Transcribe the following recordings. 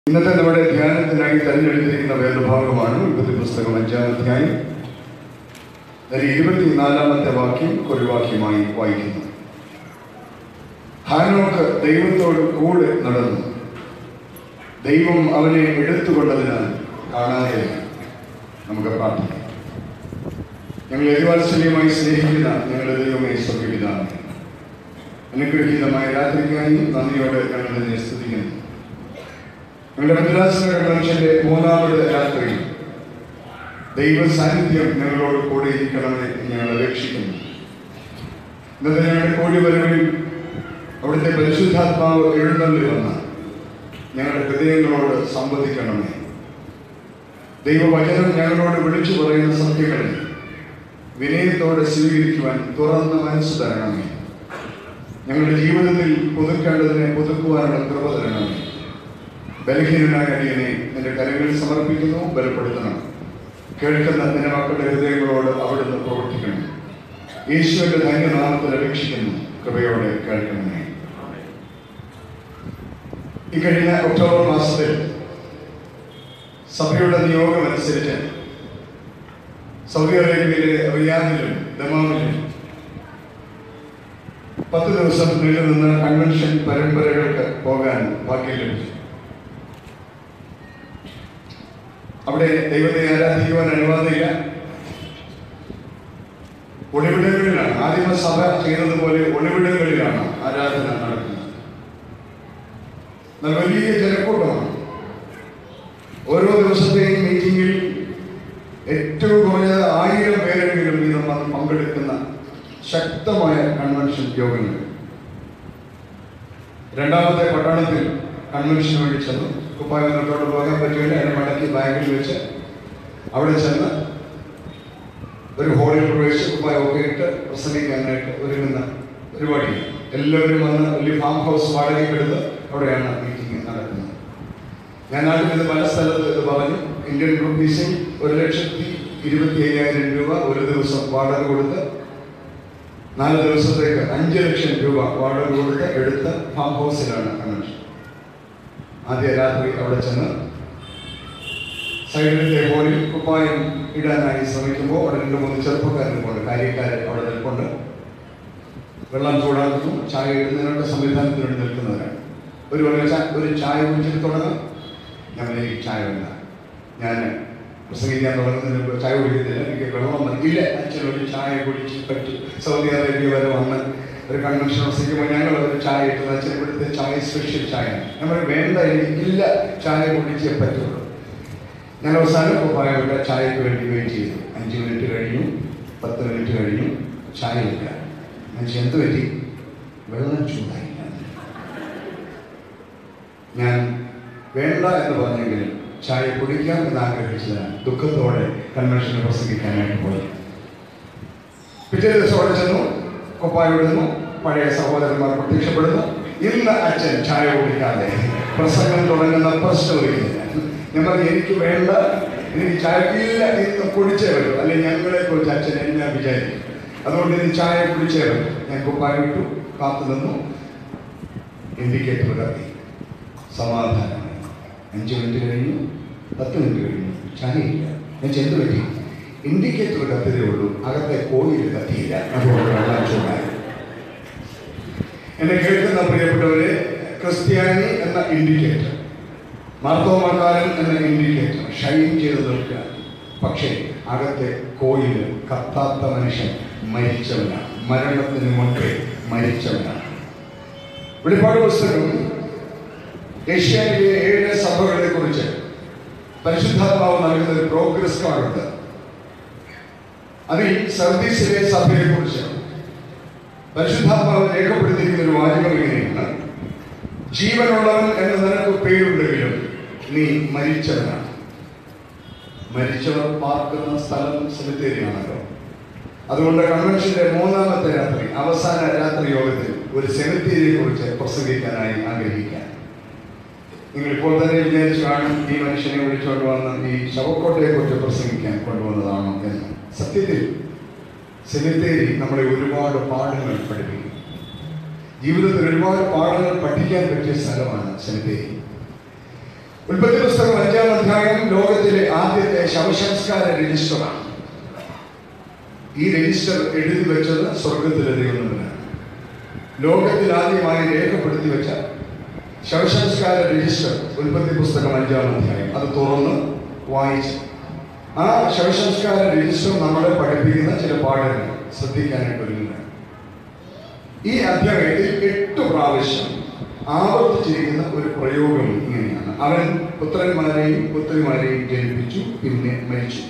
ഇന്നത്തെ നമ്മുടെ ധ്യാനത്തിനായി തെരഞ്ഞെടുത്തിരിക്കുന്ന വേദഭാഗമാണ് ഉൽപ്പത്തി പുസ്തകം അഞ്ചാം അധ്യായം അതിൽ ഇരുപത്തിനാലാമത്തെ വാക്യം ഒരു വാക്യമായി വായിക്കുന്നു ഹാനോക്ക് ദൈവത്തോട് കൂടെ നടന്നു ദൈവം അവനെ എടുത്തുകൊണ്ടതിനാൽ കാണാതെ നമുക്ക് പ്രാർത്ഥിക്കാം ഞങ്ങൾ എതിവാത്സല്യമായി സ്നേഹിക്കുന്ന ഞങ്ങളുടെ ദൈവമേ സ്വർഗപിതാവേ അനുഗ്രഹീതമായ രാത്രിക്കായി നന്ദിയോടെ ഞങ്ങൾ നിന്നെ സ്തുതിക്കുന്നു ഞങ്ങളുടെ മദ്രാസിന്റെ കൺവെൻഷന്റെ മൂന്നാമത് രാത്രി ദൈവ സാന്നിധ്യം ഞങ്ങളോട് കൂടെ ഇരിക്കണമെന്ന് ഞങ്ങൾ അപേക്ഷിക്കുന്നു ഇന്നത്തെ ഞങ്ങളുടെ കോടി വരവിൽ അവിടുത്തെ പരിശുദ്ധാത്മാവ് എഴുന്നള്ളി വന്ന ഞങ്ങളുടെ ഹൃദയങ്ങളോട് സംവദിക്കണമേ ദൈവവചനം ഞങ്ങളോട് വിളിച്ചു പറയുന്ന സത്യങ്ങളെ വിനയത്തോടെ സ്വീകരിക്കുവാൻ തുറന്ന മനസ്സ് തരണമേ ഞങ്ങളുടെ ജീവിതത്തിൽ പുതുക്കേണ്ടതിനെ പുതുക്കുവാനുള്ള കൃപ തരണമേ ബലഹീനനായ അടിയനെ നിന്റെ കരങ്ങളിൽ സമർപ്പിക്കുന്നു ബലപ്പെടുത്തണം കേൾക്കുന്ന നിന്റെ മക്കളുടെ ഹൃദയങ്ങളോട് അവിടുന്ന് പ്രവർത്തിക്കണം യേശുവിന്റെ ധന്യനാമത്തിൽ അപേക്ഷിക്കുന്നു കൃപയോടെ കേൾക്കണമേ ഇക്കഴിഞ്ഞ ഒക്ടോബർ മാസത്തിൽ സഭയുടെ നിയോഗം അനുസരിച്ച് സൗദി അറേബ്യയിലെ റിയാദിലും ദമാമിലും പത്ത് ദിവസം നീണ്ടുനിന്ന കൺവെൻഷൻ പരമ്പരകൾക്ക് പോകാൻ ഭാഗ്യം ലഭിച്ചു അവിടെ ദൈവത്തെ ആരാധിക്കുവാൻ അനുവാദമില്ല ഒളിവിടങ്ങളിലാണ് ആദിമസഭ ചെയ്തതുപോലെ ഒളിവിടങ്ങളിലാണ് ആരാധന നടക്കുന്നത് എന്നാൽ വലിയ ജനക്കൂട്ടമാണ് ഓരോ ദിവസത്തെയും മീറ്റിംഗിൽ ഏറ്റവും കുറഞ്ഞത് ആയിരം പേരെങ്കിലും വീതം വന്ന് പങ്കെടുക്കുന്ന ശക്തമായ കൺവെൻഷൻ യോഗങ്ങൾ രണ്ടാമത്തെ പട്ടണത്തിൽ കൺവെൻഷന് വേണ്ടി ചെന്നു കുപ്പായ മുന്നോട്ട് പോകാൻ പറ്റില്ല അതിനെ മടക്കി ബാങ്കിൽ വെച്ച് അവിടെ ചെന്ന് ഒരു ഹോളിൽ പ്രവേശിച്ച് കുപ്പായൊക്കെ ഇട്ട് പ്രസംഗിക്കാനായിട്ട് ഒരുങ്ങുന്ന പരിപാടി എല്ലാവരും വന്ന് വലിയ ഫാം ഹൗസ് വാടകയ്ക്കെടുത്ത് അവിടെയാണ് മീറ്റിംഗ് നടക്കുന്നത് ഞാൻ നാട്ടിൽ ഇത് പല സ്ഥലത്ത് ഇത് പറഞ്ഞു ഇന്ത്യൻ റുപ്പീസിൽ ഒരു ലക്ഷത്തി ഇരുപത്തി അയ്യായിരം രൂപ ഒരു ദിവസം വാടക കൊടുത്ത് നാല് ദിവസത്തേക്ക് അഞ്ച് ലക്ഷം രൂപ വാടക കൊടുത്ത് എടുത്ത ഫാം ഹൗസിലാണ് കൺവെൻഷൻ ആദ്യ രാത്രി അവിടെ ചെന്ന് സൈഡിലത്തെ ഹോളിൽ കുപ്പായം ഇടാനായി ശ്രമിക്കുമ്പോൾ അവിടെ രണ്ട് മൂന്ന് ചെറുപ്പക്കാർ നിൽപ്പുണ്ട് കാര്യക്കാർ അവിടെ നിൽപ്പുണ്ട് വെള്ളം ചൂടാക്കുന്നു ചായ ഇടുന്നതിനുള്ള സംവിധാനത്തിന് വേണ്ടി നിൽക്കുന്നവരാണ് ഒരു വളരെ ചാ- ഒരു ചായ കുടിച്ചിട്ട് തുടങ്ങാം ഞാൻ പറഞ്ഞു, എനിക്ക് ചായ വേണ്ട ഞാൻ പ്രസംഗിക്കാൻ തുടങ്ങുന്നതിന് മുമ്പ് ചായ കുടിക്കുന്നില്ല എനിക്ക് വെള്ളം മതി ഇല്ല അച്ഛൻ ഒരു ചായ കുടിച്ച് പറ്റി സൗദി അറേബ്യ വരെ വന്ന് ഒരു കൺവെൻഷൻ പ്രസംഗിക്കുമ്പോൾ ഞങ്ങൾ ഒരു ചായ ഇട്ടത് അച്ഛൻ ഇവിടുത്തെ ചായ സ്പെഷ്യൽ ചായ ഞാൻ പറഞ്ഞു വേണ്ട എനിക്കില്ല ചായ കുടിച്ചേ പറ്റുള്ളൂ ഞാൻ അവസാനം കുപ്പായമില്ല ചായക്ക് വേണ്ടി വെയിറ്റ് ചെയ്തു അഞ്ച് മിനിറ്റ് കഴിഞ്ഞു പത്ത് മിനിറ്റ് കഴിഞ്ഞു ചായ ഇല്ല ഞാൻ ചോദിച്ചു, എന്ത് പറ്റി വെള്ളം ചൂടായില്ല ഞാൻ വേണ്ട എന്ന് പറഞ്ഞെങ്കിലും ചായ കുടിക്കാം എന്ന് ആഗ്രഹിച്ചതാണ് ദുഃഖത്തോടെ കൺവെൻഷന് പ്രസംഗിക്കാനായിട്ട് പോയി പിറ്റേ ദിവസം അവിടെ ചെന്നു കുപ്പായിടുന്നു പഴയ സഹോദരന്മാർ പ്രത്യക്ഷപ്പെടുന്നു ഇന്ന് അച്ഛൻ ചായ കുടിക്കാതെ പ്രസംഗം തുടങ്ങുന്ന പ്രശ്നമില്ല ഞാൻ പറഞ്ഞു എനിക്ക് വേണ്ട എനിക്ക് ചായ ഇല്ല ഇന്ന് കുടിച്ചേ വരും അല്ലെങ്കിൽ ഞങ്ങളെ കുറിച്ച് അച്ഛൻ എന്നാ വിചാരിക്കും അതുകൊണ്ട് ഇനി ചായ കുടിച്ചേ വരും ഞാൻ കുപ്പായം ഇട്ടു കാത്തു നിന്നു ഇൻഡിക്കേറ്റർ കത്തി സമാധാനമായി അഞ്ച് മിനിറ്റ് കഴിഞ്ഞു പത്ത് മിനിറ്റ് കഴിഞ്ഞു ചായയില്ല ഞാൻ ചെന്ത് പറ്റി ഇൻഡിക്കേറ്റർ കത്തിയതേ ഉള്ളൂ അകത്തെ കോഴിയിൽ കത്തിയില്ല അതുകൊണ്ട് വെള്ളം ചൂടായി എന്നെ കേൾക്കുന്ന പ്രിയപ്പെട്ടവരെ ക്രിസ്ത്യാനി എന്ന ഇൻഡിക്കേറ്റർ മാർത്തോമക്കാരൻ എന്ന ഇൻഡിക്കേറ്റർ ഷൈൻ ചെയ്ത് നിൽക്കുക പക്ഷേ അകത്തെ കോയിൽ കത്താത്ത മനുഷ്യൻ മരിച്ചവനാണ് മരണത്തിന് മുൻപേ മരിച്ചവനാണ് വെളിപ്പാട് പുസ്തകം ഏഷ്യാനിലെ ഏഴ് സഭകളെ കുറിച്ച് പരിശുദ്ധാത്മാവ് നൽകുന്ന ഒരു പ്രോഗ്രസ് കാർഡുണ്ട് അതിൽ സർദീസിലെ സഭയെ കുറിച്ച് പരിശുദ്ധാത്മാവ് രേഖപ്പെടുത്തിയിരിക്കുന്ന ഒരു വാചകം ഇങ്ങനെയാണ് ജീവനുള്ളവൻ എന്ന് നിനക്ക് പേരുണ്ടെങ്കിലും നീ മരിച്ചവനാണ് മരിച്ചവർ പാർക്കുന്ന സ്ഥലം സെമിത്തേരിയാണല്ലോ അതുകൊണ്ട് കൺവെൻഷന്റെ മൂന്നാമത്തെ രാത്രി അവസാന രാത്രി യോഗത്തിൽ ഒരു സെമിത്തേരിയെ കുറിച്ച് പ്രസംഗിക്കാനായി ആഗ്രഹിക്കാൻ നിങ്ങൾ ഇപ്പോൾ തന്നെ വിചാരിച്ചു കാണും ഈ മനുഷ്യനെ വിളിച്ചുകൊണ്ട് വന്ന് ഈ ശവക്കോട്ടയെ കുറിച്ച് പ്രസംഗിക്കാൻ കൊണ്ടുവന്നതാണോ എന്ന് സത്യത്തിൽ സെമിത്തേരി നമ്മളെ ഒരുപാട് പാഠങ്ങൾ പഠിപ്പിക്കും ജീവിതത്തിൽ ഒരുപാട് പാഠങ്ങൾ പഠിക്കാൻ പറ്റിയ സ്ഥലമാണ് സെമിത്തേരി ഉൽപ്പത്തി പുസ്തകം അഞ്ചാം അധ്യായം ലോകത്തിലെ ആദ്യത്തെ ശവസംസ്കാര രജിസ്റ്ററാണ് ഈ രജിസ്റ്റർ എഴുതി വെച്ചത് സ്വർഗത്തിലെ ദൈവനമ്പരാണ് ലോകത്തിൽ ആദ്യമായി രേഖപ്പെടുത്തി വെച്ച ശവസംസ്കാര രജിസ്റ്റർ ഉൽപ്പത്തി പുസ്തകം അഞ്ചാം അധ്യായം അത് തുറന്ന് വായിച്ച് ആ ശവസംസ്കാര രജിസ്റ്റർ നമ്മളെ പഠിപ്പിക്കുന്ന ചില പാഠങ്ങൾ ശ്രദ്ധിക്കാനായിട്ട് ഒരുങ്ങുകയാണ് ഈ അധ്യായത്തിൽ എട്ട് പ്രാവശ്യം ആവർത്തിച്ചിരിക്കുന്ന ഒരു പ്രയോഗം ഇങ്ങനെയാണ് അവൻ പുത്രന്മാരെയും പുത്രിമാരെയും ജനിപ്പിച്ചു പിന്നെ മരിച്ചു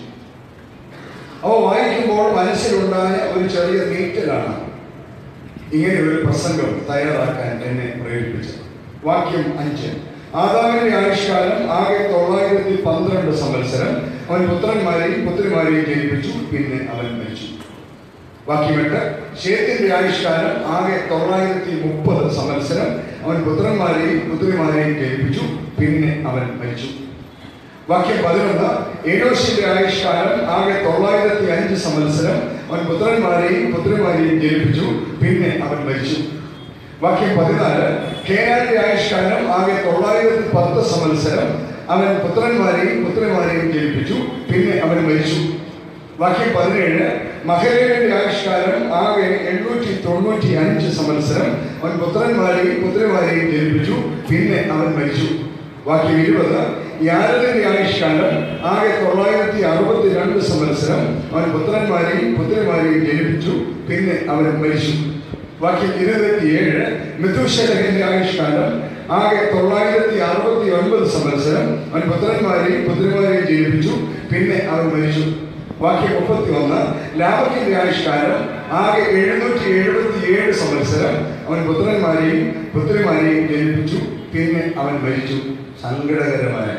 അവ വായിക്കുമ്പോൾ മനസ്സിലുണ്ടായ ഒരു ചെറിയ നീറ്റലാണ് ഇങ്ങനെ ഒരു പ്രസംഗം തയ്യാറാക്കാൻ എന്നെ പ്രേരിപ്പിച്ചത് വാക്യം അഞ്ച് ആദാമിന്റെ ആയുഷ്കാലം ആകെ തൊള്ളായിരത്തി പന്ത്രണ്ട് സംവത്സരം അവൻ പുത്രന്മാരെയും പുത്രിമാരെയും ജനിപ്പിച്ചു പിന്നെ അവൻ മരിച്ചു വാക്യമെട്ട് ഷേത്തിന്റെ ആയുഷ്കാലം ആകെ തൊള്ളായിരത്തി മുപ്പത് സംവത്സരം അവൻ പുത്രന്മാരെയും പുത്രിമാരെയും ജനിപ്പിച്ചു പിന്നെ അവൻ മരിച്ചു വാക്യം പതിനൊന്ന് ഏഴോഷിന്റെ ആയുഷ്കാലം ആകെ തൊള്ളായിരത്തി അഞ്ച് സംവത്സരം അവൻ പുത്രന്മാരെയും പുത്രിമാരെയും ജനിപ്പിച്ചു പിന്നെ അവൻ മരിച്ചു വാക്യം പതിനാല് കേനാന്റെ ആയുഷ്കാലം ആകെ തൊള്ളായിരത്തി പത്ത് സംവത്സരം അവൻ പുത്രന്മാരെയും പുത്രിമാരെയും ജനിപ്പിച്ചു പിന്നെ അവൻ മരിച്ചു വാക്യം പതിനേഴ് മഹലേന്റെ ആയുഷ്കാലം ആകെ എണ്ണൂറ്റി തൊണ്ണൂറ്റി അഞ്ച് സംവത്സരം അവൻ പുത്രന്മാരെയും പുത്രിമാരെയും ജനിപ്പിച്ചു പിന്നെ അവൻ മരിച്ചു വാക്യം ഇരുപത് യാരതിന്റെ ആയുഷ്കാലം ആകെ തൊള്ളായിരത്തി അറുപത്തി രണ്ട് സംവത്സരം അവൻ പുത്രന്മാരെയും പുത്രിമാരെയും ജനിപ്പിച്ചു പിന്നെ അവൻ മരിച്ചു വാക്യം ഇരുപത്തിയേഴ് മിഥുശലഹന്റെ ആയുഷ്കാലം ആകെ തൊള്ളായിരത്തി അറുപത്തി ഒൻപത് സംവത്സരം അവൻ പുത്രന്മാരെയും പുത്രിമാരെയും ജനിപ്പിച്ചു പിന്നെ അവൻ മരിച്ചു വാക്യം മുപ്പത്തി ഒന്ന് ലാഭത്തിന്റെ ആയുഷ്കാലം ആകെ എഴുന്നൂറ്റി എഴുപത്തി ഏഴ് സംവത്സരം അവൻ പുത്രന്മാരെയും പുത്രിമാരെയും ജനിപ്പിച്ചു പിന്നെ അവൻ മരിച്ചു സങ്കടകരമായ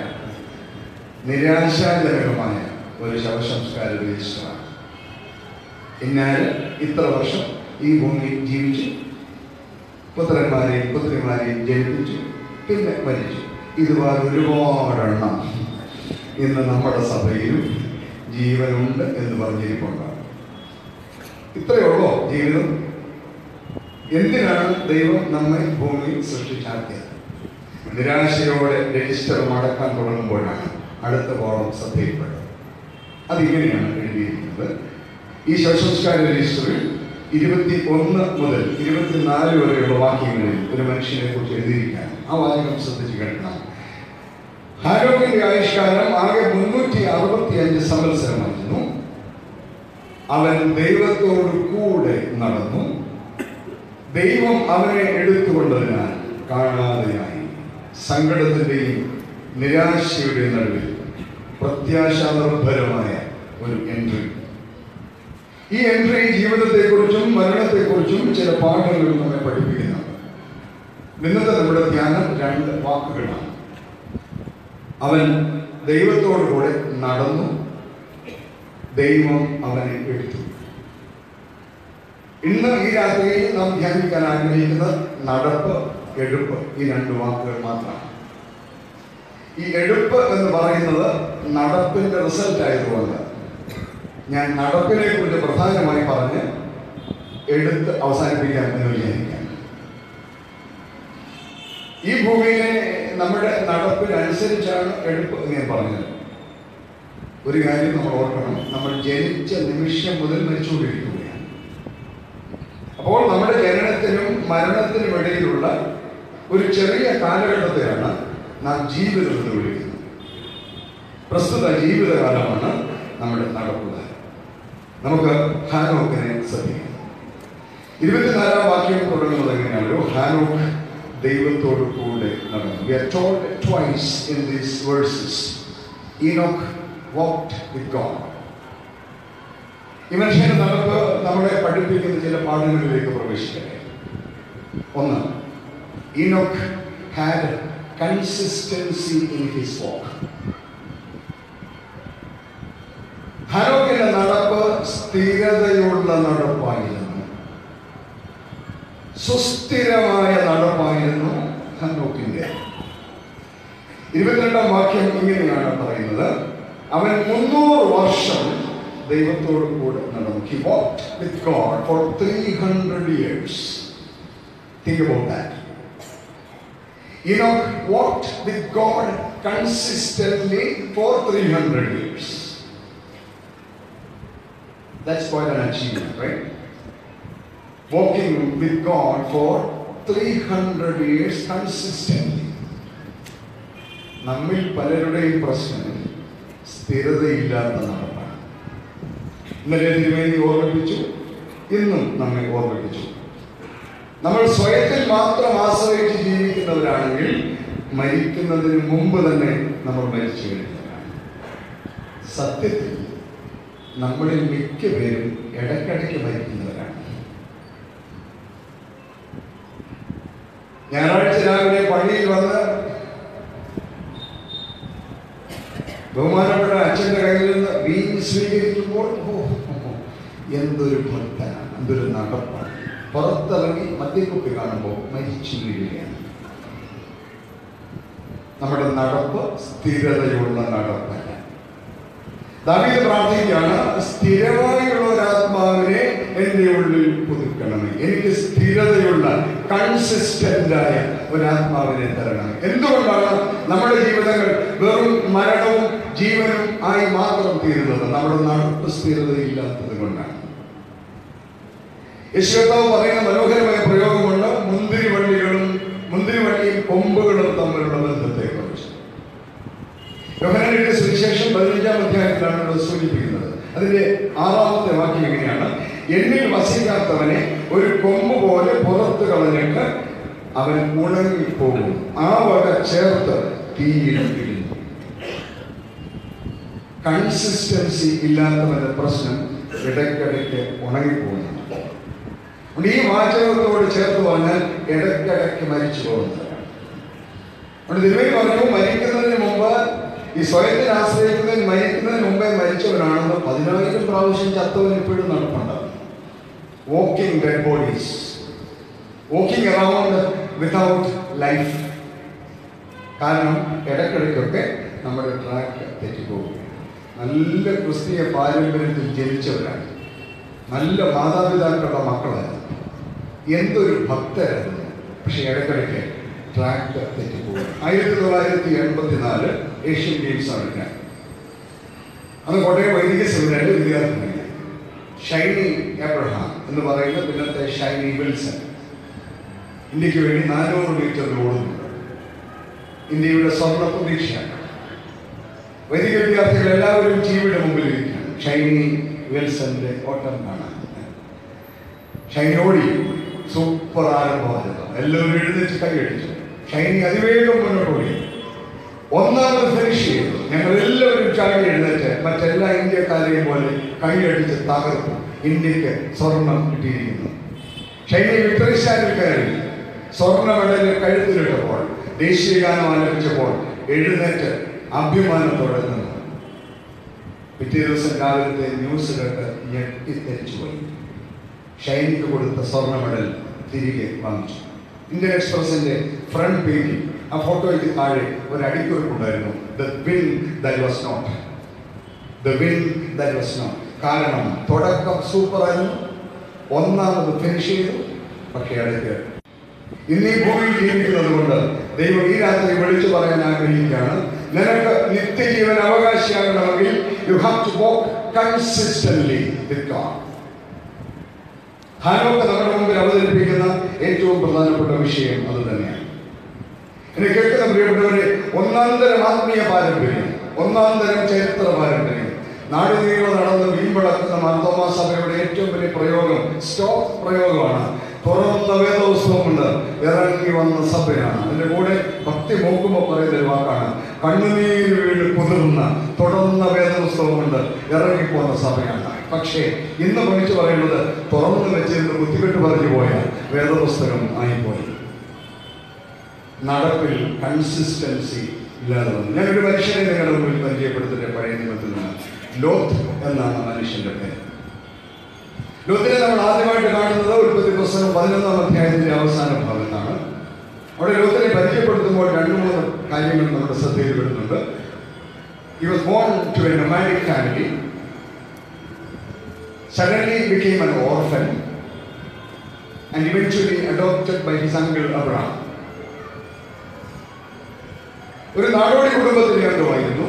നിരാശാജനകമായ ഒരു ശവസംസ്കാര രജിസ്റ്ററാണ് എന്നാൽ ഇത്ര വർഷം ഈ ഭൂമിയിൽ ജീവിച്ചു പുത്രന്മാരെയും പുത്രിമാരെയും ജനിപ്പിച്ചു പിന്നെ മരിച്ചു ഇതുപോലെ ഒരുപാടെണ്ണം ഇന്ന് നമ്മുടെ സഭയിലും ജീവനുണ്ട് എന്ന് പറഞ്ഞിരിപ്പുണ്ടാകും ഇത്രയേ ഉള്ളോ ജീവിതം എന്തിനാണ് ദൈവം നമ്മെ ഭൂമിയിൽ സൃഷ്ടിച്ചാക്കിയത് നിരാശയോടെ രജിസ്റ്റർ മടക്കാൻ തുടങ്ങുമ്പോഴാണ് അടുത്ത കോളം ശ്രദ്ധയിൽപ്പെട്ടത് അതിങ്ങനെയാണ് എഴുതിയിരിക്കുന്നത് ഈ ശവസംസ്കാര രജിസ്റ്ററിൽ ഇരുപത്തി ഒന്ന് മുതൽ ഇരുപത്തിനാല് വരെയുള്ള വാക്യങ്ങളിൽ ഒരു മനുഷ്യനെ കുറിച്ച് എഴുതിയിരിക്കാൻ ആ വാചകം ശ്രദ്ധിച്ച് കേൾക്കണം ഹാരോക്കിന്റെ ആയുഷ്കാലം ആകെ മുന്നൂറ്റി അറുപത്തി അഞ്ച് സംവത്സരമായിരുന്നു അവൻ ദൈവത്തോട് കൂടെ നടന്നു ദൈവം അവനെ എടുത്തുകൊണ്ടതിനാൽ കാണാതെയായി സങ്കടത്തിന്റെയും നിരാശയുടെയും നടുവിൽ പ്രത്യാശാനിർഭരമായ ഒരു എൻട്രി ഈ എൻട്രി ജീവിതത്തെക്കുറിച്ചും മരണത്തെക്കുറിച്ചും ചില പാഠങ്ങൾ നമ്മെ പഠിപ്പിക്കുന്നുണ്ട് ഇന്നത്തെ നമ്മുടെ ധ്യാനം രണ്ട് വാക്കുകളാണ് അവൻ ദൈവത്തോടു കൂടെ നടന്നു ദൈവം അവനെ എടുത്തു ഇന്ന് ഈ രാത്രിയിൽ നാം ധ്യാനിക്കാൻ ആഗ്രഹിക്കുന്നത് നടപ്പ് എടുപ്പ് ഈ രണ്ട് വാക്കുകൾ മാത്രമാണ് ഈ എടുപ്പ് എന്ന് പറയുന്നത് നടപ്പിന്റെ റിസൾട്ട് ആയതുകൊണ്ട് ഞാൻ നടപ്പിനെ കുറിച്ച് പ്രധാനമായി പറഞ്ഞ് എടുത്ത് അവസാനിപ്പിക്കാം എന്ന് വിചാരിക്കാം ഈ ഭൂമിയിലെ നമ്മുടെ നടപ്പിനനുസരിച്ചാണ് എടുപ്പ് എന്ന് ഞാൻ പറഞ്ഞത് ഒരു കാര്യം നമ്മൾ ഓർക്കണം നമ്മൾ ജനിച്ച നിമിഷം മുതൽ മരിച്ചുകൊണ്ടിരിക്കുകയാണ് അപ്പോൾ നമ്മുടെ ജനനത്തിനും മരണത്തിനും ഇടയിലുള്ള ഒരു ചെറിയ കാലഘട്ടത്തെയാണ് നാം ജീവിതം എന്ന് വിളിക്കുന്നത് പ്രസ്തുത ജീവിതകാലമാണ് നമ്മുടെ നടപ്പുകാലം നമുക്ക് ഹാനോക്കിനെ ശ്രദ്ധിക്കാം ഇരുപത്തിനാലാം വാക്യം തുടങ്ങുന്നത് എങ്ങനെയാണല്ലോ ഹാനോക്ക് ദൈവത്തോട് കൂടെ നടന്നു We are told twice in these verses. Enoch walked with God. ഈ മനുഷ്യന്റെ നടപ്പ് നമ്മളെ പഠിപ്പിക്കുന്ന ചില പാഠങ്ങളിലേക്ക് പ്രവേശിക്കട്ടെ ഒന്ന് Enoch had consistency in his walk ഹനോക്കിന്റെ നടപ്പ് സ്ഥിരതയുള്ള നടപ്പായിരുന്നു സുസ്ഥിരമായ നടപ്പായിരുന്നു ഹനോക്കിന്റെ ഇരുപത്തിരണ്ടാം വാക്യം ഇങ്ങനെയാണ് പറയുന്നത് അവൻ മുന്നൂറ് വർഷം ദൈവത്തോട് കൂടെ നടന്നു he walked with God for three hundred years think about that Enoch walked with God consistently for 300 years. That's quite an achievement, right? Walking with God for 300 years consistently. നമ്മിൽ പലരുടെയും പ്രശ്നം സ്ഥിരതയില്ലാത്ത നടപ്പാണ് ഇന്നലെ തിരുവേദി ഓർമ്മിപ്പിച്ചു ഇന്നും നമ്മെ ഓർമ്മിപ്പിച്ചു നമ്മൾ സ്വയത്തിൽ മാത്രം ആശ്രയിച്ച് ജീവിക്കുന്നവരാണെങ്കിൽ മരിക്കുന്നതിന് മുമ്പ് തന്നെ നമ്മൾ മരിച്ചു കഴിഞ്ഞവരാണ് സത്യത്തിൽ നമ്മളിൽ മിക്ക പേരും ഇടയ്ക്കിടയ്ക്ക് മരിക്കുന്നവരാണ് ഞായറാഴ്ച രാവിലെ പള്ളിയിൽ വന്ന് ബഹുമാനപ്പെട്ട അച്ഛൻ്റെ കയ്യിൽ നിന്ന് വീഞ്ഞ് സ്വീകരിക്കുമ്പോൾ ഓ, ഓ, എന്തൊരു ഭക്തനാണ് എന്തൊരു നടപ്പാണ് പുറത്തിറങ്ങി മദ്യക്കുപ്പി കാണുമ്പോൾ മരിച്ചു വീഴുകയാണ് നമ്മുടെ നടപ്പ് സ്ഥിരതയുള്ള നടപ്പല്ല ദാവീദ് പ്രാർത്ഥിക്കുകയാണ് സ്ഥിരമായുള്ള ഒരു ആത്മാവിനെ എന്റെ ഉള്ളിൽ പുതുക്കണമേ എനിക്ക് സ്ഥിരതയുള്ള കൺസിസ്റ്റന്റ് ആയ ഒരു ആത്മാവിനെ തരണമേ എന്തുകൊണ്ടാണ് നമ്മുടെ ജീവിതങ്ങൾ വെറും മരണവും ജീവനും ആയി മാത്രം തീരുന്നത് നമ്മുടെ നടപ്പ് സ്ഥിരതയില്ലാത്തത് കൊണ്ടാണ് യശോദാവ് പറയുന്ന മനോഹരമായ പ്രയോഗമുണ്ട് മുന്തിരി വള്ളികളും മുന്തിരി വള്ളിയും കൊമ്പുകളും തമ്മിലുള്ള ബന്ധത്തെക്കുറിച്ച് യോഹനാനിയുടെ സുവിശേഷം പതിനഞ്ചാം അധ്യായത്തിലാണ് ഇവിടെ സൂചിപ്പിക്കുന്നത് അതിന്റെ ആറാമത്തെ വാക്യം എങ്ങനെയാണ് എന്നിൽ വസിക്കാത്തവനെ ഒരു കൊമ്പ് പോലെ പുറത്ത് കളഞ്ഞിട്ട് അവൻ ഉണങ്ങിപ്പോകും ആ വക ചേർത്ത് തീയിൽ ഇടുന്നു കൺസിസ്റ്റൻസി ഇല്ലാത്തവന്റെ പ്രശ്നം ഇടയ്ക്കിടയ്ക്ക് ഉണങ്ങിപ്പോകുന്നുണ്ട് അതുകൊണ്ട് ഈ വാചകത്തോട് ചേർത്ത് പറഞ്ഞാൽ ഇടയ്ക്കിടയ്ക്ക് മരിച്ചു പോകുന്നവരാണ് അതുകൊണ്ട് തിരുമേനി പറഞ്ഞു മരിക്കുന്നതിന് മുമ്പ് ഈ സ്വയത്തിൽ ആശ്രയിക്കുന്നതിന് മരിക്കുന്നതിന് മുമ്പേ മരിച്ചവരാണെന്ന് പതിനായിരം പ്രാവശ്യം ചത്തവൻ ഇപ്പോഴും നടപ്പുണ്ട് walking dead bodies, walking around without life. കാരണം ഇടയ്ക്കിടയ്ക്കൊക്കെ നമ്മുടെ ട്രാക്ക് തെറ്റിപ്പോകും നല്ല ക്രിസ്തീയ പാരമ്പര്യത്തിൽ ജനിച്ചവരാണ് നല്ല മാതാപിതാക്കളുടെ മക്കളായിരുന്നു എന്തൊരു ഭക്തരായിരുന്നു പക്ഷെ ഇടയ്ക്കിടയ്ക്ക് ട്രാക്ക് തെറ്റിപ്പോകും ആയിരത്തി തൊള്ളായിരത്തി എൺപത്തിനാല് ഏഷ്യൻ ഗെയിംസ് നടക്കാൻ അന്ന് കോട്ടയം വൈദിക സെമിനാറിൽ വിദ്യാർത്ഥികൾ ഷൈനി എബ്രഹാം എന്ന് പറയുന്ന പിന്നത്തെ ഷൈനി വിൽസൺ ഇന്ത്യക്ക് വേണ്ടി നാനൂറ് മീറ്ററിൽ ഓടുന്നുണ്ട് ഇന്ത്യയുടെ സ്വർണ്ണ പ്രതീക്ഷയാണ് വൈദിക വിദ്യാർത്ഥികൾ എല്ലാവരും ടിവിയുടെ മുമ്പിൽ ഇരിക്കുകയാണ് ഷൈനി വിൽസന്റെ ഓട്ടം കാണാൻ ഷൈനി ഓടി സൂപ്പർ ആരംഭമായിരുന്നു എല്ലാവരും എഴുന്നേറ്റ് കൈയടിച്ചു ഷൈനി അതിവേഗം മുന്നോട്ട് ഓടി ഒന്നാമത് ഫിനിഷ് ചെയ്തു ഞങ്ങൾ എല്ലാവരും ചാടി എഴുന്നേറ്റ് മറ്റെല്ലാ ഇന്ത്യക്കാരെയും പോലെ കൈയടിച്ച് തകർത്തു ഇന്ത്യക്ക് സ്വർണം കിട്ടിയിരിക്കുന്നു ഷൈനി വിക്ടറി സ്റ്റാൻഡിൽ കയറി സ്വർണ്ണ മെഡൽ കഴുത്തിലിട്ടപ്പോൾ ദേശീയ ഗാനം ആലപിച്ചപ്പോൾ എഴുന്നേറ്റ് അഭിമാനത്തോടെ നിന്നു പിറ്റേ ദിവസം രാവിലത്തെ ന്യൂസ് കേട്ട് ഞെട്ടിത്തെരിച്ചു പോയി ഷൈനിക്ക് കൊടുത്ത സ്വർണ്ണ മെഡൽ തിരികെ വാങ്ങിച്ചു ഇന്ത്യൻ എക്സ്പ്രസിന്റെ ഫ്രണ്ട് പേജിൽ ആ ഫോട്ടോയ്ക്ക് താഴെ ഒരു അടിക്കുറിപ്പുണ്ടായിരുന്നു the win that was not the win that was not കാരണം തുടക്കം സൂപ്പറായിരുന്നു ഒന്നാമത് ഫിനിഷ് ചെയ്തു പക്ഷേ ഇടയ്ക്ക് ഇന്ന് ഈ ഭൂമിയിൽ ജീവിക്കുന്നത് കൊണ്ട് ദൈവം ഈ രാത്രി വിളിച്ചു പറയാൻ ആഗ്രഹിക്കുകയാണ് നിനക്ക് നിത്യജീവൻ അവകാശിയാകണമെങ്കിൽ you have to walk consistently with God ഹാനോക്ക് നമ്മുടെ മുമ്പിൽ അവതരിപ്പിക്കുന്ന ഏറ്റവും പ്രധാനപ്പെട്ട വിഷയം അത് തന്നെയാണ് എന്നെ കേൾക്കുന്ന പ്രിയപ്പെട്ടവരെ ഒന്നാം തരം ആത്മീയ പാരമ്പര്യം ഒന്നാം തരം ചരിത്ര പാരമ്പര്യം നാടുനീളം നടന്ന് വീമ്പളക്കുന്ന മാർത്തോമാ സഭയുടെ ഏറ്റവും വലിയ പ്രയോഗം സ്റ്റോപ്പ് പ്രയോഗമാണ് തുറന്ന വേദോത്സവം കൊണ്ട് ഇറങ്ങി വന്ന സഭയാണ് അതിന്റെ കൂടെ ഭക്തി നോക്കുമ്പോൾ പറയുന്ന ഒരു വാക്കാണ് കണ്ണുനീര് വീട് കുതിർന്ന തുടർന്ന വേദോത്സവം കൊണ്ട് ഇറങ്ങിപ്പോന്ന സഭയാണ് പക്ഷേ ഇന്ന് പഠിച്ചു പറയുന്നത് തുറന്നു വെച്ചിരുന്ന് ബുദ്ധിമുട്ട് പറഞ്ഞു പോയ വേദപുസ്തകം ആയിപ്പോയി നടപ്പിൽ കൺസിസ്റ്റൻസി ഇല്ലാതെ വന്നു ഞാനൊരു മനുഷ്യനെ നിങ്ങളുടെ മുമ്പിൽ പരിചയപ്പെടുത്തിട്ട് പഴയ നിയമത്തിൽ നിന്ന് ലോത്ത് എന്നാണ് മനുഷ്യന്റെ പേര് ലോത്തിനെ നമ്മൾ ആദ്യമായിട്ട് കാണുന്നത് ഉൽപ്പത്തി പുസ്തകം പതിനൊന്നാം അധ്യായത്തിന്റെ അവസാന ഭാഗത്താണ് അവിടെ ലോത്തിനെ പരിചയപ്പെടുത്തുമ്പോൾ രണ്ട് മൂന്ന് കാര്യങ്ങൾ നമ്മുടെ ശ്രദ്ധയിൽ വരുന്നുണ്ട് He was born to a nomadic family, suddenly became an orphan, and eventually adopted by his uncle Abraham. ഒരു നാടോടി കുടുംബത്തിലെ അംഗമായിരുന്നു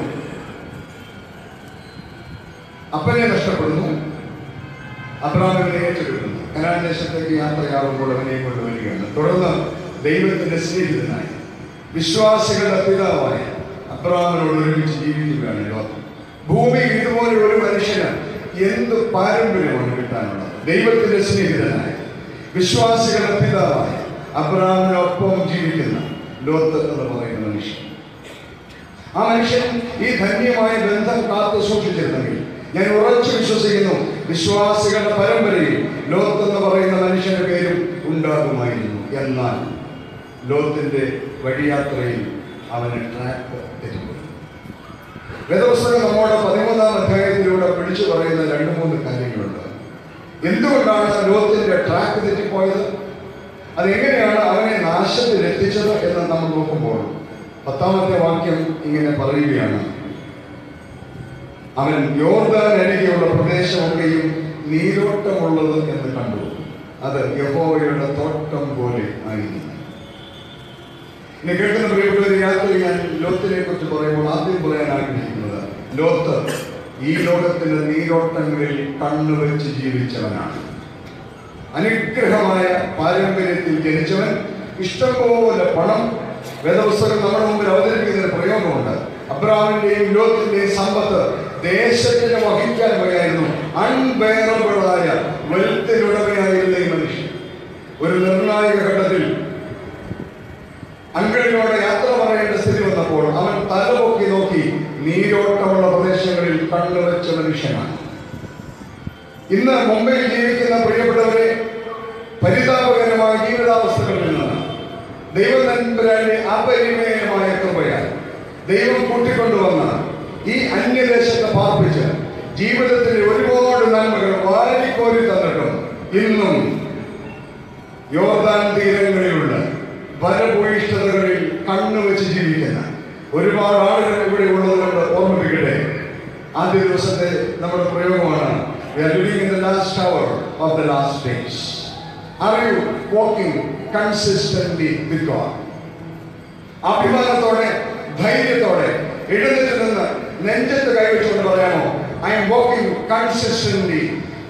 അപ്പനെ നഷ്ടപ്പെടുന്നു അബ്രാമിനെ ഏറ്റെടുക്കുന്നു കനാൻ ദേശത്തേക്ക് യാത്രയാകുമ്പോൾ അവനെ കൊണ്ടുവരികയാണ് തുടർന്ന് ദൈവത്തിന്റെ സ്നേഹിതനായി വിശ്വാസികളുടെ പിതാവായ അബ്രാമിനോട് ഒരുമിച്ച് ജീവിക്കുകയാണ് ലോകം ഭൂമിയിൽ ഇതുപോലെ ഒരു മനുഷ്യന് എന്ത് പാരമ്പര്യമാണ് കിട്ടാനുള്ളത് ദൈവത്തിന്റെ സ്നേഹിതനായ വിശ്വാസികളുടെ പിതാവായ അബ്രാമിനൊപ്പം ജീവിക്കുന്ന ലോത്ത് എന്ന് പറയുന്ന മനുഷ്യൻ ആ മനുഷ്യൻ ഈ ധന്യമായ ബന്ധം കാത്തു സൂക്ഷിച്ചിരുന്നെങ്കിൽ ഞാൻ ഉറച്ചു വിശ്വസിക്കുന്നു വിശ്വാസികളുടെ പരമ്പരയിൽ ലോത്ത് എന്ന് പറയുന്ന മനുഷ്യന്റെ പേരും ഉണ്ടാകുമായിരുന്നു എന്നാൽ ലോത്തിന്റെ വഴിയാത്രയിൽ അവന് ട്രാക്ക് തെറ്റിപ്പോയി വേദപുസ്തകം നമ്മോട് പതിമൂന്നാം അധ്യായത്തിലൂടെ പിടിച്ചു പറയുന്ന രണ്ട് മൂന്ന് കാര്യങ്ങളുണ്ട് എന്തുകൊണ്ടാണ് ലോകത്തിന്റെ ട്രാക്ക് തെറ്റിപ്പോയത് അതെങ്ങനെയാണ് അവനെ നാശത്തിൽ എത്തിച്ചത് എന്ന് നമ്മൾ നോക്കുമ്പോൾ പത്താമത്തെ വാക്യം ഇങ്ങനെ പറയുകയാണ് അവൻ യോർദാൻ അരികെയുള്ള പ്രദേശമൊക്കെയും നീരോട്ടമുള്ളത് എന്ന് കണ്ടു അത് യഹോവയുടെ തോട്ടം പോലെ ആയിരുന്നു ഇനി കേൾക്കുന്ന പ്രിയപ്പെട്ടവരെ യാത്ര ഞാൻ ലോത്തിനെ കുറിച്ച് പറയുമ്പോൾ ആദ്യം പറയാൻ ആഗ്രഹിക്കുന്നത് ലോത്ത് ഈ ലോകത്തിന്റെ നീരോട്ടങ്ങളിൽ കണ്ണുവെച്ച് ജീവിച്ചവനാണ് അനുഗ്രഹമായ പാരമ്പര്യത്തിൽ ജനിച്ചവൻ ഇഷ്ടംപോലെ പണം വേദപുസ്തകം നമ്മുടെ മുമ്പിൽ അവതരിപ്പിക്കുന്ന ഒരു പ്രയോഗമുണ്ട് അബ്രാമിന്റെയും ലോത്തിന്റെയും സമ്പത്ത് ദേശത്തിന് വഹിക്കാൻ വയ്യായിരുന്നു അൺബെയറബിളായ വെൽത്തിനുടമയായിരുന്ന ഈ മനുഷ്യൻ ഒരു നിർണായക ഘട്ടത്തിൽ അങ്കിളിനോട് യാത്ര പറയേണ്ട സ്ഥിതി വന്നപ്പോൾ അവൻ തലപൊക്കി നോക്കി നീരോട്ടമുള്ള പ്രദേശങ്ങളിൽ കണ്ണുവെച്ച മനുഷ്യനാണ് ഇന്ന് മുംബൈയിൽ ജീവിക്കുന്ന പ്രിയപ്പെട്ടവരെ പരിതാപകരമായ ജീവിതാവസ്ഥകളിൽ നിന്ന് ദൈവം നൻപരാന്റെ അപരിമേയമായ കൃപയാൽ ദൈവം കൂട്ടിക്കൊണ്ടുവന്ന ഈ അന്യദേശത്തെ പാർപ്പിച്ച് ജീവിതത്തിൽ ഒരുപാട് നന്മകൾ വാരിക്കോരി തന്നിട്ടും ഇന്നും യോർദാൻ തീരങ്ങളിലുള്ള വരഭൂയിഷ്ഠതകളിൽ കണ്ണുവെച്ച് ജീവിക്കുന്ന ഒരുപാട് ആളുകൾ ഇവിടെ ഉള്ളതുകൊണ്ട് ഓർമ്മിപ്പിക്കട്ടെ ആദ്യ ദിവസത്തെ നമ്മുടെ പ്രയോഗമാണ് We are living in the last hour of the last days. Are you walking consistently with God? അഭിമാനത്തോടെ ധൈര്യത്തോടെ എഴുന്നേറ്റ് നിന്ന് നെഞ്ചത്ത് കൈവച്ചുകൊണ്ട് പറയാമോ I am walking consistently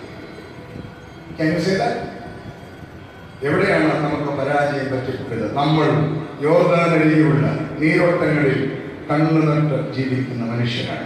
Can you say that? എവിടെയാണ് നമുക്ക് പരാജയം പറ്റിപ്പെട്ടത് നമ്മൾ യോർദാനരിയിലുള്ള നീരോട്ടങ്ങളിൽ കണ്ണുനട്ട് ജീവിക്കുന്ന മനുഷ്യരാണ്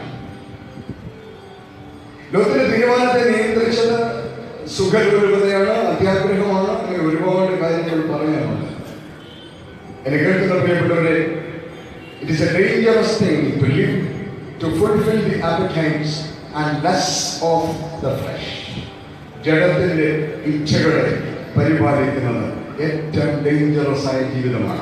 ലോകത്തിന്റെ തീരുമാനത്തെ നിയന്ത്രിച്ചത് സുഖരൂപതയാണ് അത്യാഗ്രഹമാണ് അങ്ങനെ ഒരുപാട് കാര്യങ്ങൾ പറയാനുണ്ട് എന്നെ കേൾക്കുന്ന പ്രിയപ്പെട്ടവരെ it is a dangerous thing to live to fulfil the appetites and less of the flesh ജഡത്തിന്റെ ഇച്ഛകളെ പരിപാലിക്കുന്നത് ഏറ്റവും ഡേഞ്ചറസ് ആയ ജീവിതമാണ്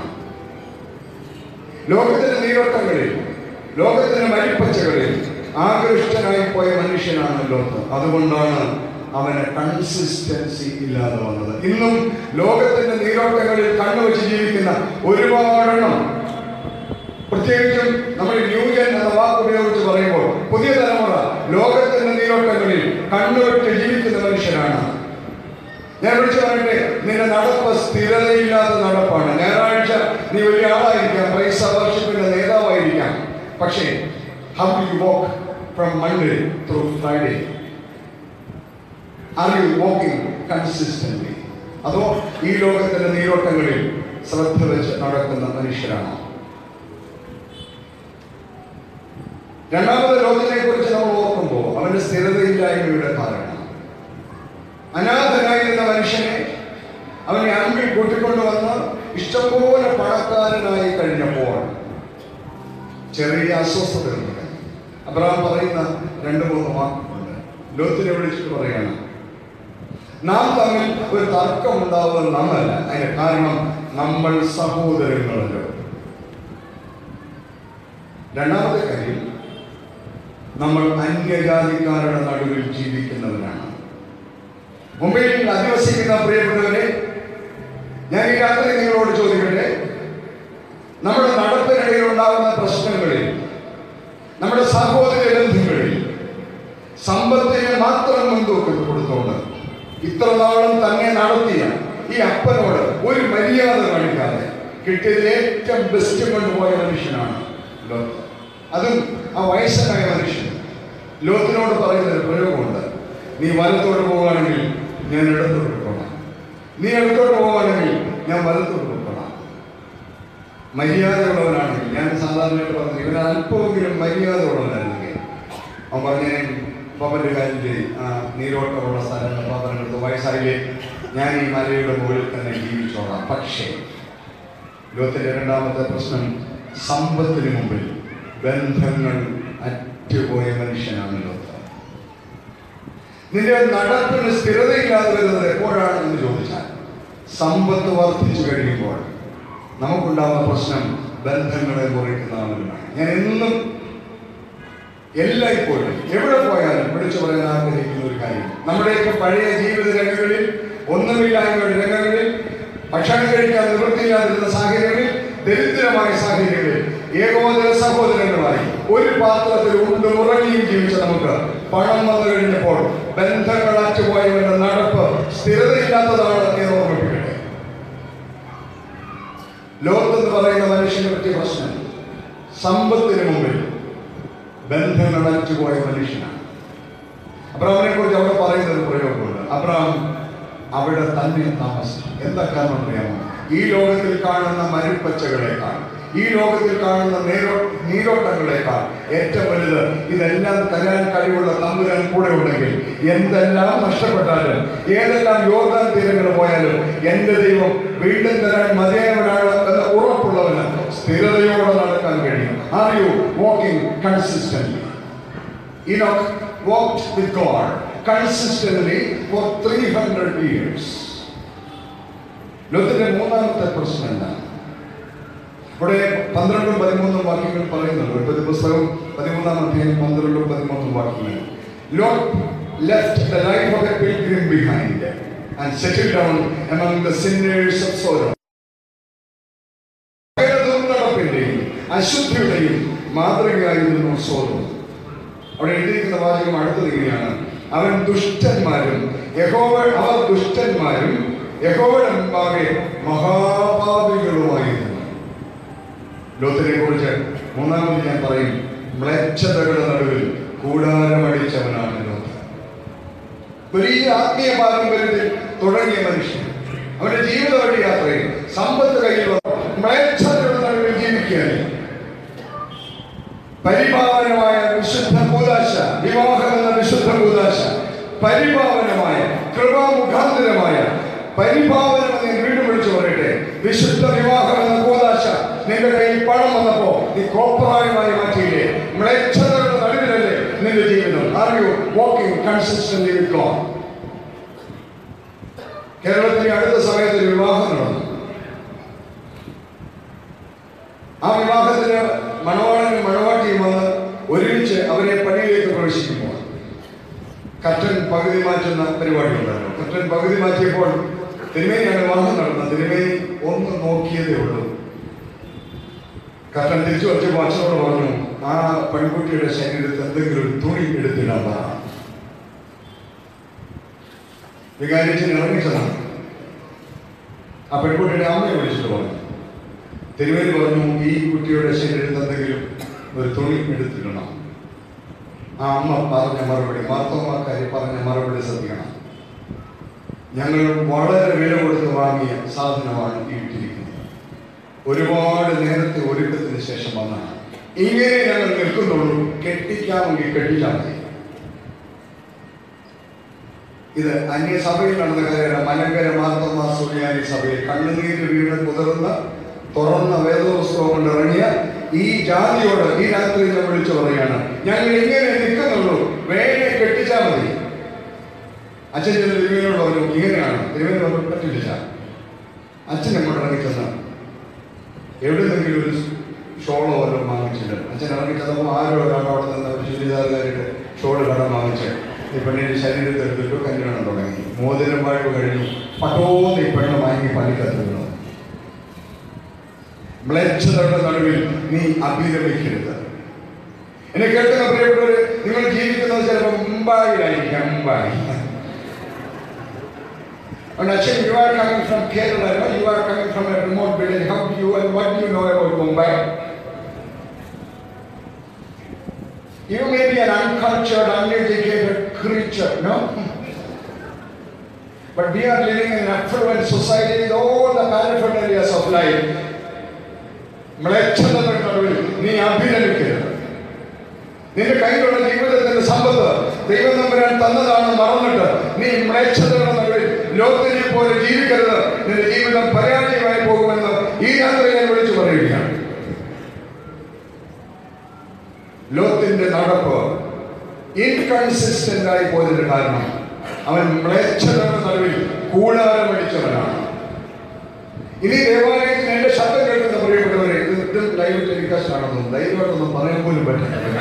ലോകത്തിന്റെ നീരോട്ടങ്ങളിൽ ലോകത്തിന്റെ മരിപ്പച്ചകളിൽ ആകൃഷ്ടനായി പോയ മനുഷ്യനാണ് ലോകത്ത് അതുകൊണ്ടാണ് അവന് കൺസിസ്റ്റൻസി ഇല്ലാതെ വന്നത് ഇന്നും ലോകത്തിന്റെ നീരോട്ടങ്ങളിൽ കണ്ണുവെച്ച് ജീവിക്കുന്ന ഒരുപാടെണ്ണം പ്രത്യേകിച്ചും നമ്മൾ ന്യൂജൻ എന്ന വാക്ക് ഉപയോഗിച്ച് പറയുമ്പോൾ പുതിയ തലമുറ ലോകത്തിന്റെ നീരോട്ടങ്ങളിൽ കണ്ണുവെച്ച് ജീവിക്കുന്ന മനുഷ്യരാണ് ഞാൻ വിളിച്ചു പറയട്ടെ നിന്റെ നടപ്പ് സ്ഥിരതയില്ലാത്ത നടപ്പാണ് ഞായറാഴ്ച നീ വലിയ ആളായിരിക്കാം പൈസ വർഷിപ്പിന്റെ നേതാവായിരിക്കാം പക്ഷേ how you walk from Monday through Friday are you walking consistently അതോ ഈ ലോകത്തിന്റെ നീരോട്ടങ്ങളിൽ ശ്രദ്ധ വെച്ച് നടക്കുന്ന മനുഷ്യരാണോ രണ്ടാമത് ലോകത്തിനെ കുറിച്ച് നമ്മൾ ഓർക്കുമ്പോൾ അവന്റെ സ്ഥിരതയില്ലായ്മയുടെ കാരണം അനാഥനായിരുന്ന മനുഷ്യനെ അവനെ അൻപിൽ കൂട്ടിക്കൊണ്ടുവന്ന് ഇഷ്ടംപോലെ പണക്കാരനായി കഴിഞ്ഞപ്പോൾ ചെറിയ അസ്വസ്ഥതകളുണ്ട് അബ്രഹാം പറയുന്ന രണ്ട് മൂന്ന് വാക്കുകളുണ്ട് ലോത്തിനെ വിളിച്ചിട്ട് പറയാണ് നാം തമ്മിൽ ഒരു തർക്കം ഉണ്ടാവുന്നത് നമ്മല്ല അതിന്റെ കാരണം നമ്മൾ സഹോദരങ്ങളല്ലോ രണ്ടാമത്തെ കാര്യം നമ്മൾ അന്യജാതിക്കാരുടെ നടുവിൽ ജീവിക്കുന്നവരാണ് മുംബൈയിൽ അധിവസിക്കുന്ന പ്രിയപ്പെട്ടവരെ ഞാൻ ഈ രാത്രി നിങ്ങളോട് ചോദിക്കട്ടെ നമ്മുടെ നടപ്പിനിടയിൽ ഉണ്ടാകുന്ന പ്രശ്നങ്ങളിൽ നമ്മുടെ സഹോദര ബന്ധങ്ങളിൽ സമ്പത്തിനെ മാത്രം മുൻതൂക്കം കൊടുത്തുകൊണ്ട് ഇത്ര നാളും തന്നെ നടത്തിയ ഈ അപ്പനോട് ഒരു മര്യാദ കാണിക്കാതെ കിട്ടിയതിൽ ഏറ്റവും ബെസ്റ്റ് കൊണ്ടുപോയ മനുഷ്യനാണ് ലോത്ത് അതും ആ വയസ്സനായ മനുഷ്യൻ ലോത്തിനോട് പറയുന്ന ഒരു പ്രയോഗമുണ്ട് നീ വലത്തോട്ട് പോവുകയാണെങ്കിൽ ഞാൻ ഇടത്തോട്ട് പോകണം നീ ഇടത്തോട്ട് പോവുകയാണെങ്കിൽ ഞാൻ വലത്തോട്ട് പോകണം മര്യാദയുള്ളവനാണെങ്കിൽ ഞാൻ സാധാരണയായിട്ട് പറഞ്ഞു ഇവൻ അല്പമെങ്കിലും മര്യാദ ഉള്ളവനായിരുന്നെങ്കിൽ അവൻ പറഞ്ഞു ഞാൻ പപ്പൻ്റെ കാര്യം ചെയ്യും ആ നീരോട്ടമുള്ള സ്ഥലങ്ങൾ പപ്പനെടുത്ത് വയസ്സായില്ലേ ഞാൻ ഈ മലയുടെ മുകളിൽ തന്നെ ജീവിച്ചോളാം പക്ഷേ ലോകത്തിൻ്റെ രണ്ടാമത്തെ പ്രശ്നം സമ്പത്തിന് മുമ്പിൽ ബന്ധങ്ങൾ അറ്റുപോയ മനുഷ്യനാണ് ലോകത്ത് നിന്റെ നടപ്പിന് സ്ഥിരതയില്ലാതെ വരുന്നത് എപ്പോഴാണ് എന്ന് ചോദിച്ചാൽ സമ്പത്ത് വർദ്ധിച്ചു കഴിയുമ്പോൾ നമുക്കുണ്ടാവുന്ന പ്രശ്നം ബന്ധങ്ങളെ മുറിക്കുന്നതാണ് ഞാൻ എന്നും എല്ലായ്പ്പോഴും എവിടെ പോയാലും വിളിച്ചു പറയാൻ ആഗ്രഹിക്കുന്ന ഒരു കാര്യം നമ്മുടെയൊക്കെ പഴയ ജീവിത രംഗങ്ങളിൽ ഒന്നുമില്ലായ്മയുടെ രംഗങ്ങളിൽ ഭക്ഷണം കഴിക്കാൻ നിവൃത്തിയില്ലാതിരുന്ന സാഹചര്യങ്ങളിൽ ദരിദ്രമായ സാഹചര്യങ്ങളിൽ ഏകോദര സഹോദരങ്ങളായി ഒരു പാത്രത്തിൽ ഉണ്ട് ഉറങ്ങിയും ജീവിച്ച നമുക്ക് പണം വന്നു കഴിഞ്ഞപ്പോൾ ബന്ധങ്ങൾ അറ്റുപോയവരുടെ നടപ്പ് സ്ഥിരതയില്ലാത്തതാണ് എന്ന് ഓർമ്മിപ്പിക്കട്ടെ ലോകത്തെന്ന് പറയുന്ന മനുഷ്യനെ പറ്റിയ പ്രശ്നം സമ്പത്തിന് മുമ്പിൽ ബന്ധങ്ങൾ അറ്റുപോയ മനുഷ്യനാണ് അബ്രാമിനെ കുറിച്ച് അവിടെ പറയുന്ന ഒരു പ്രയോഗമുണ്ട് അബ്രാം അവിടെ തന്നെ താമസിച്ചു എന്താ കാരണം അറിയാമോ ഈ ലോകത്തിൽ കാണുന്ന മരുപ്പച്ചകളെക്കാൾ ഈ ലോകത്തിൽ കാണുന്ന നീരോ നീരോട്ടങ്ങളെക്കാൾ ഏറ്റവും വലുത് ഇതെല്ലാം തരാൻ കഴിവുള്ള തമ്പുരാൻ കൂടെ ഉണ്ടെങ്കിൽ എന്തെല്ലാം നഷ്ടപ്പെട്ടാലും ഏതെല്ലാം യോർദാൻ തീരങ്ങൾ പോയാലും എന്റെ ദൈവം വീണ്ടും തരാൻ മതിയായവനാണ് എന്ന ഉറപ്പുള്ളവന് സ്ഥിരതയോടെ നടക്കാൻ കഴിയും are you walking consistent Enoch walked with God consistently for 300 years. ലോകത്തിന്റെ മൂന്നാമത്തെ പ്രശ്നം എന്താണ് ഇവിടെ പന്ത്രണ്ടും പതിമൂന്നും വാക്യങ്ങൾ പറയുന്നുണ്ട് ഒരു പുസ്തകം പതിമൂന്നാം അധ്യായം പന്ത്രണ്ടും പതിമൂന്നും വാക്യങ്ങൾ Lot left the life of a pilgrim behind and settle down among the sinners of Sodom. ദുർനടപ്പിന്റെയും അശുദ്ധിയുടെയും മാതൃകയായിരുന്നു സോദം അവിടെ എഴുതിയിരിക്കുന്ന വാചകം അടുത്തത് ഇങ്ങനെയാണ് അവൻ ദുഷ്ടന്മാരും യഹോവ അവർ ദുഷ്ടന്മാരും യഹോവയുടെ മുമ്പാകെ മഹാപാപികളുമായിരുന്നു ലോത്തിനെ കുറിച്ച് മൂന്നാമത് ഞാൻ പറയും മ്ലേച്ഛതകളുടെ നടുവിൽ കൂടാരമടിച്ചവനാണ് ലോത്ത് വലിയ ആത്മീയ പാരമ്പര്യത്തിൽ തുടങ്ങിയ മനുഷ്യൻ അവന്റെ ജീവിത വഴി യാത്രയിൽ സമ്പത്ത് കയ്യിൽ വന്നു മ്ലേച്ഛതകളുടെ നടുവിൽ ജീവിക്കുകയാണ് പരിപാവനമായ വിശുദ്ധ കൂതാശ വിവാഹം എന്ന വിശുദ്ധ കൂതാശ പരിപാവനമായ കൃപാമുഖാന്തരമായ പരിപാവനമെന്ന് ഞാൻ വീണ്ടും വിളിച്ചു പറയട്ടെ വിശുദ്ധ വിവാഹം എന്ന കൂതാശ നിന്റെ കയ്യിൽ പണം വന്നപ്പോ നീ കോപ്രായമായി മാറ്റിയില്ലേ മ്ലേച്ഛതകളുടെ നടുവിലല്ലേ നിന്റെ ജീവിതം are you walking consistent with God കേരളത്തിൽ അടുത്ത സമയത്ത് ഒരു വിവാഹം നടന്നു ആ വിവാഹത്തിന് മണവാളനും മണവാട്ടിയും വന്ന് ഒരുമിച്ച് അവരെ പള്ളിയിലേക്ക് പ്രവേശിക്കുമ്പോൾ കറ്റൻ പകുതി മാറ്റുന്ന പരിപാടി ഉണ്ടായിരുന്നു കറ്റൻ പകുതി മാറ്റിയപ്പോൾ തിരുമേനിയാണ് വിവാഹം നടന്നത് തിരുമേനി ഒന്ന് നോക്കിയതേ ഉള്ളൂ കറ്റൻ തിരിച്ചു വച്ചപ്പോൾ അച്ഛനോട് പറഞ്ഞു ആ പെൺകുട്ടിയുടെ ശരീരത്തിൽ എന്തെങ്കിലും ഒരു തുണി എടുത്തിടാൻ പറ വികാരിച്ചൻ ഇറങ്ങിച്ചതാണ് ആ പെൺകുട്ടിയുടെ അമ്മയെ വിളിച്ചിട്ട് പറഞ്ഞു തിരുവേലി പറഞ്ഞു ഈ കുട്ടിയുടെ ശരീരത്തിൽ എന്തെങ്കിലും ഒരു തുണി എടുത്തിടണം ആ അമ്മ പറഞ്ഞ മറുപടി മാർത്തോമാക്കാരി പറഞ്ഞ മറുപടി ശ്രദ്ധിക്കണം ഞങ്ങൾ വളരെ വില കൊടുത്ത് വാങ്ങിയ സാധനമാണ് ഈ ഇട്ടിരിക്കുന്നത് ഒരുപാട് നേരത്തെ ഒരുക്കത്തിന് ശേഷം വന്നതാണ് ഇങ്ങനെ ഞങ്ങൾ നിൽക്കുന്നുള്ളൂ കെട്ടിക്കാമെങ്കിൽ കെട്ടിച്ചാൽ മതി ഇത് അന്യസഭയിൽ നടന്ന കാര്യമല്ല മലങ്കര മാർത്തോമാ സുറിയാനി സഭയിൽ കണ്ണുനീര് വീണ് കുതിർന്ന തുറന്ന വേദപുസ്തകം കൊണ്ട് ഇറങ്ങിയ ഈ ജാതിയോട് ഈ രാത്രി ഞാൻ വിളിച്ചു പറയാണ് ഞങ്ങൾ ഇങ്ങനെ നിൽക്കുന്നുള്ളൂ വേഗം കെട്ടിച്ചാൽ മതി അച്ഛൻ ചെന്ന് തിരുമേനോട് പറഞ്ഞു ഇങ്ങനെയാണ് തിരുമേനി പറഞ്ഞു പറ്റില്ല അച്ഛൻ എങ്ങോട്ട് ഇറങ്ങിച്ചെന്ന് എവിടെന്നെങ്കിലും ഒരു ഷോളോ വല്ലതും വാങ്ങിച്ചിട്ട് അച്ഛൻ ഇറങ്ങിച്ചതപ്പോൾ ആരോ ഒരാൾ അവിടെ നിന്ന് ഒരു ചുരിദാറുകാരുടെ ഷോള് കടം വാങ്ങിച്ച് ഈ പെണ്ണിന്റെ ശരീരത്തിൽ എടുത്തിട്ട് കല്യാണം തുടങ്ങി മോതിരം വായ്പ കഴിഞ്ഞു പട്ടോന്ന് ഈ പെണ്ണ് വാങ്ങി പള്ളിക്കത്ത് വീണു മ്ലേച്ഛതയുടെ നടുവിൽ നീ അഭിരമിക്കരുത് എന്നെ കേൾക്കുന്ന പ്രിയപ്പെട്ടവര് നിങ്ങൾ ജീവിക്കുന്നത് ചിലപ്പോൾ മുംബൈയിലായിരിക്കാം Mumbai And Achin, you are coming from Kerala, no? you are coming from a remote village. How do you and what do you know about Mumbai? You may be an uncultured, uneducated creature, no? But we are living in an affluent society with all the paraphernalias of life. മ്ലേച്ഛതകളുടെ നടുവിൽ നീ അഭിനയിക്കരുത് നിന്റെ കയ്യിലുള്ള ജീവിതത്തിന്റെ സമ്പത്ത് ദൈവം നമ്പരാൻ തന്നതാണ് മറന്നിട്ട് നീ മ്ലേച്ഛതകളുടെ നടുവിൽ ലോകത്തിനെ പോലെ ജീവിക്കരുത് നിന്റെ ജീവിതം പരാജയമായി പോകുമെന്ന് ഈ രാത്രി ഞാൻ വിളിച്ചു പറയുകയാണ് ലോകത്തിന്റെ നടപ്പ് ഇൻകൺസിസ്റ്റന്റ് ആയി പോയതിന്റെ കാരണം അവൻ മ്ലേച്ഛതയുടെ നടുവിൽ കൂടാരമടിച്ചവനാണ് ഇനി ദേവാലയത്തിന് എന്റെ ശബ്ദം കേൾക്കുന്ന പ്രിയപ്പെട്ടവരെ ഇത് ഇത് ലൈവ് ടെലികാസ്റ്റ് ആണെന്നും ദൈവമായിട്ടൊന്നും പറയാൻ പോലും പറ്റില്ല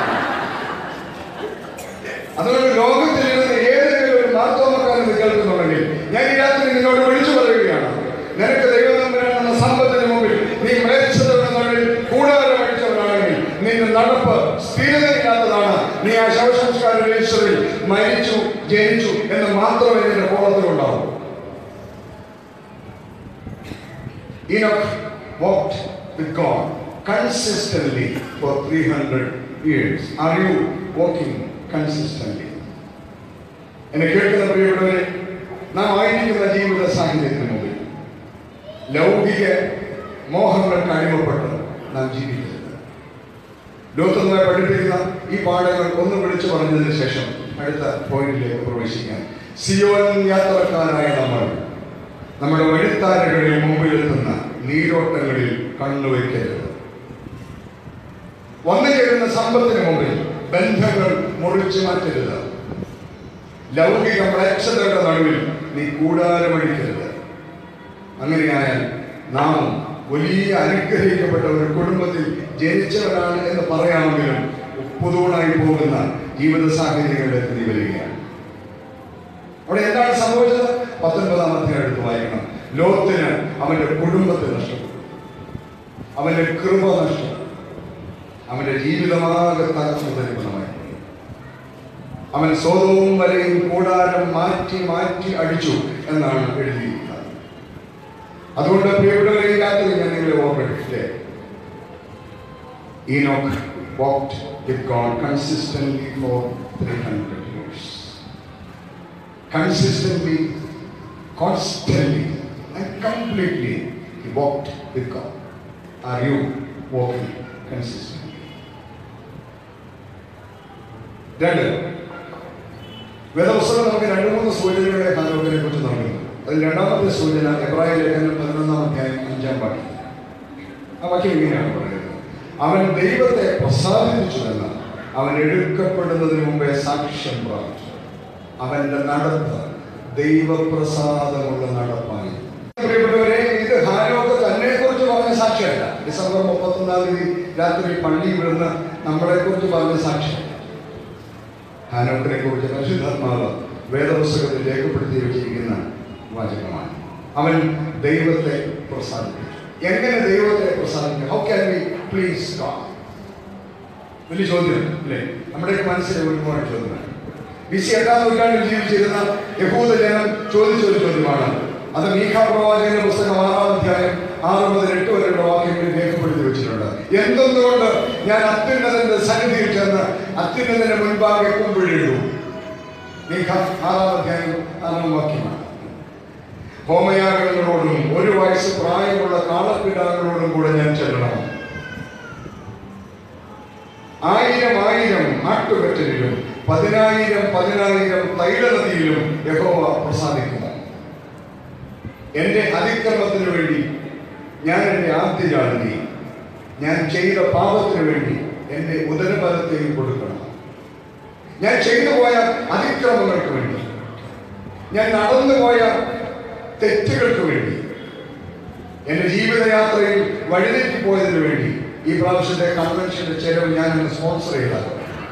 അതുകൊണ്ട് ലോകത്തിൽ ഇരുന്ന് ഏതെങ്കിലും ഒരു മാർത്തോമക്കാരൻ ഇത് കേൾക്കുന്നുണ്ടെങ്കിൽ ഞാൻ ഈ രാത്രി നിന്നോട് വിളിച്ചു പറയുകയാണ് നിനക്ക് ദൈവം തമ്പുരാനെന്ന സമ്പത്തിന് മുമ്പിൽ നീ മ്ലേച്ഛതയുടെ നടുവിൽ കൂടാരമടിച്ചവനാണെങ്കിൽ നിന്റെ നടപ്പ് സ്ഥിരതയില്ലാത്തതാണ് നീ ആ ശവസംസ്കാര രജിസ്റ്ററിൽ മരിച്ചു ജനിച്ചു എന്ന് മാത്രമേ നിന്റെ കോളത്തിലുണ്ടാവൂ Enoch walked with God consistently for 300 years. Are you walking consistently? എന്നെ കേൾക്കുന്ന പ്രിയപ്പെട്ടവരെ നാം ആയിരിക്കുന്ന ജീവിത സാഹചര്യത്തിന് മുമ്പിൽ ലൗകിക മോഹങ്ങൾക്ക് അടിമപ്പെട്ട് നാം ജീവിക്കരുത് ലോകത്തുനിന്നായി പഠിപ്പിക്കുന്ന ഈ പാഠങ്ങൾ ഒന്ന് വിളിച്ചു പറഞ്ഞതിന് ശേഷം അടുത്ത പോയിന്റിലേക്ക് പ്രവേശിക്കാം സിയോൻ യാത്രക്കാരായ നമ്മൾ നമ്മുടെ വഴിത്താരകളിൽ മുമ്പിലെത്തുന്ന നീരോട്ടങ്ങളിൽ കണ്ണുവയ്ക്കരുത് വന്നു ചേരുന്ന സമ്പത്തിന് മുമ്പിൽ ബന്ധങ്ങൾ മുറിച്ചു മാറ്റരുത് ലൗകിക മ്ലേച്ഛതയുടെ നടുവിൽ നീ കൂടാരമടിക്കരുത് അങ്ങനെയായാൽ നാം വലിയ അനുഗ്രഹിക്കപ്പെട്ട ഒരു കുടുംബത്തിൽ ജനിച്ചവരാണ് എന്ന് പറയാമെങ്കിലും പുതുവണായി പോകുന്ന ജീവിത സാഹചര്യങ്ങളിലേക്ക് നീ വരികയാണ് അവിടെ എന്താണ് സംഭവിച്ചത് പത്തൊൻപതാമത്തെ എടുത്ത് വായിക്കണം ലോകത്തിന് അവന്റെ കുടുംബത്തെ നഷ്ടപ്പെട്ടു അവന്റെ കൃപ നഷ്ടപ്പെട്ടു അവന്റെ ജീവിതമാകെ തകർന്നുതരിപ്പണമായി അവൻ സ്വതവും വരെയും കൂടാരം മാറ്റി മാറ്റി അടിച്ചു എന്നാണ് എഴുതിയിരിക്കുന്നത് അതുകൊണ്ട് പ്രിയപ്പെട്ടവരെ ഈ രാത്രി ഞാൻ നിങ്ങളെ ഓർമ്മിപ്പിക്കട്ടെ Enoch walked with God consistently for 300 years. Consistently, constantly, and completely, he walked with God. Are you walking consistently? രണ്ട് വേദപുസ്തകം നമുക്ക് രണ്ട് മൂന്ന് സൂചനകളെ ഹാനോക്കിനെ കുറിച്ച് നൽകുന്നു അതിൽ രണ്ടാമത്തെ സൂചന എബ്രായ ലേഖനം പതിനൊന്നാം അധ്യായം അഞ്ചാം വാക്യം ആ വാക്യം ഇങ്ങനെയാണ് പറയുന്നത് അവൻ ദൈവത്തെ പ്രസാദിപ്പിച്ചുവെന്ന് അവൻ എടുക്കപ്പെടുന്നതിന് മുമ്പേ സാക്ഷ്യം പ്രാപിച്ചു അവന്റെ നടപ്പ് ദൈവപ്രസാദമുള്ള നടപ്പായി പ്രിയപ്പെട്ടവരെ ഇത് ഹാനോക്ക് തന്നെ കുറിച്ച് പറഞ്ഞ സാക്ഷ്യമല്ല ഡിസംബർ മുപ്പത്തൊന്നാം തീയതി രാത്രി പള്ളി വിടുന്ന നമ്മളെ കുറിച്ച് പറഞ്ഞ സാക്ഷ്യം ഹാനോക്കിനെ കുറിച്ച് പരിശുദ്ധാത്മാവ് വേദപുസ്തകത്തിൽ രേഖപ്പെടുത്തി വെച്ചിരിക്കുന്ന വാചകമാണ് അവൻ ദൈവത്തെ പ്രസാദിപ്പിച്ചു എങ്ങനെ ദൈവത്തെ പ്രസാദിക്കും how can we please God വലിയ ചോദ്യം അല്ലേ നമ്മുടെയൊക്കെ മനസ്സിൽ ഒരുപാട് ചോദ്യമാണ് ബി സി എട്ടാം നൂറ്റാണ്ടിൽ ജീവിച്ചിരുന്ന യഹൂദ ജനം ചോദിച്ച ഒരു ചോദ്യമാണ് അത് മീഖ പ്രവാചകന്റെ പുസ്തകം ആറാം അധ്യായം ആറ് മുതൽ എട്ട് വരെയുള്ള വാക്യങ്ങളിൽ രേഖപ്പെടുത്തി വെച്ചിട്ടുണ്ട് എന്തെന്നുകൊണ്ട് ഞാൻ അത്യുന്നതന്റെ സന്നിധിയിൽ ചെന്ന് അത്യുന്നതന്റെ മുൻപാകെ കുമ്പിഴിടും മീഖ ആറാം അധ്യായം ആറാം വാക്യമാണ് ഹോമയാഗങ്ങളോടും ഒരു വയസ്സ് പ്രായമുള്ള കാളപ്പിടാങ്ങളോടും കൂടെ ഞാൻ ചെല്ലണം ആയിരം ആയിരം നാട്ടുകെട്ടലിലും പതിനായിരം പതിനായിരം തൈലനദിയിലും യഹോവ പ്രസാദിക്കുമോ എന്റെ അതിക്രമത്തിന് വേണ്ടി ഞാൻ എന്റെ ആദ്യജാതി ഞാൻ ചെയ്ത പാപത്തിന് വേണ്ടി എന്റെ ഉദരബലത്തെയും കൊടുക്കണം ഞാൻ ചെയ്തു പോയ അതിക്രമങ്ങൾക്ക് വേണ്ടി ഞാൻ നടന്നുപോയ തെറ്റുകൾക്ക് വേണ്ടി എന്റെ ജീവിതയാത്രയിൽ വഴിതെറ്റിപ്പോയതിനു വേണ്ടി ഈ പ്രാവശ്യത്തെ കൺവെൻഷന്റെ ചെലവ് ഞാൻ എന്നെ സ്പോൺസർ ചെയ്താലോ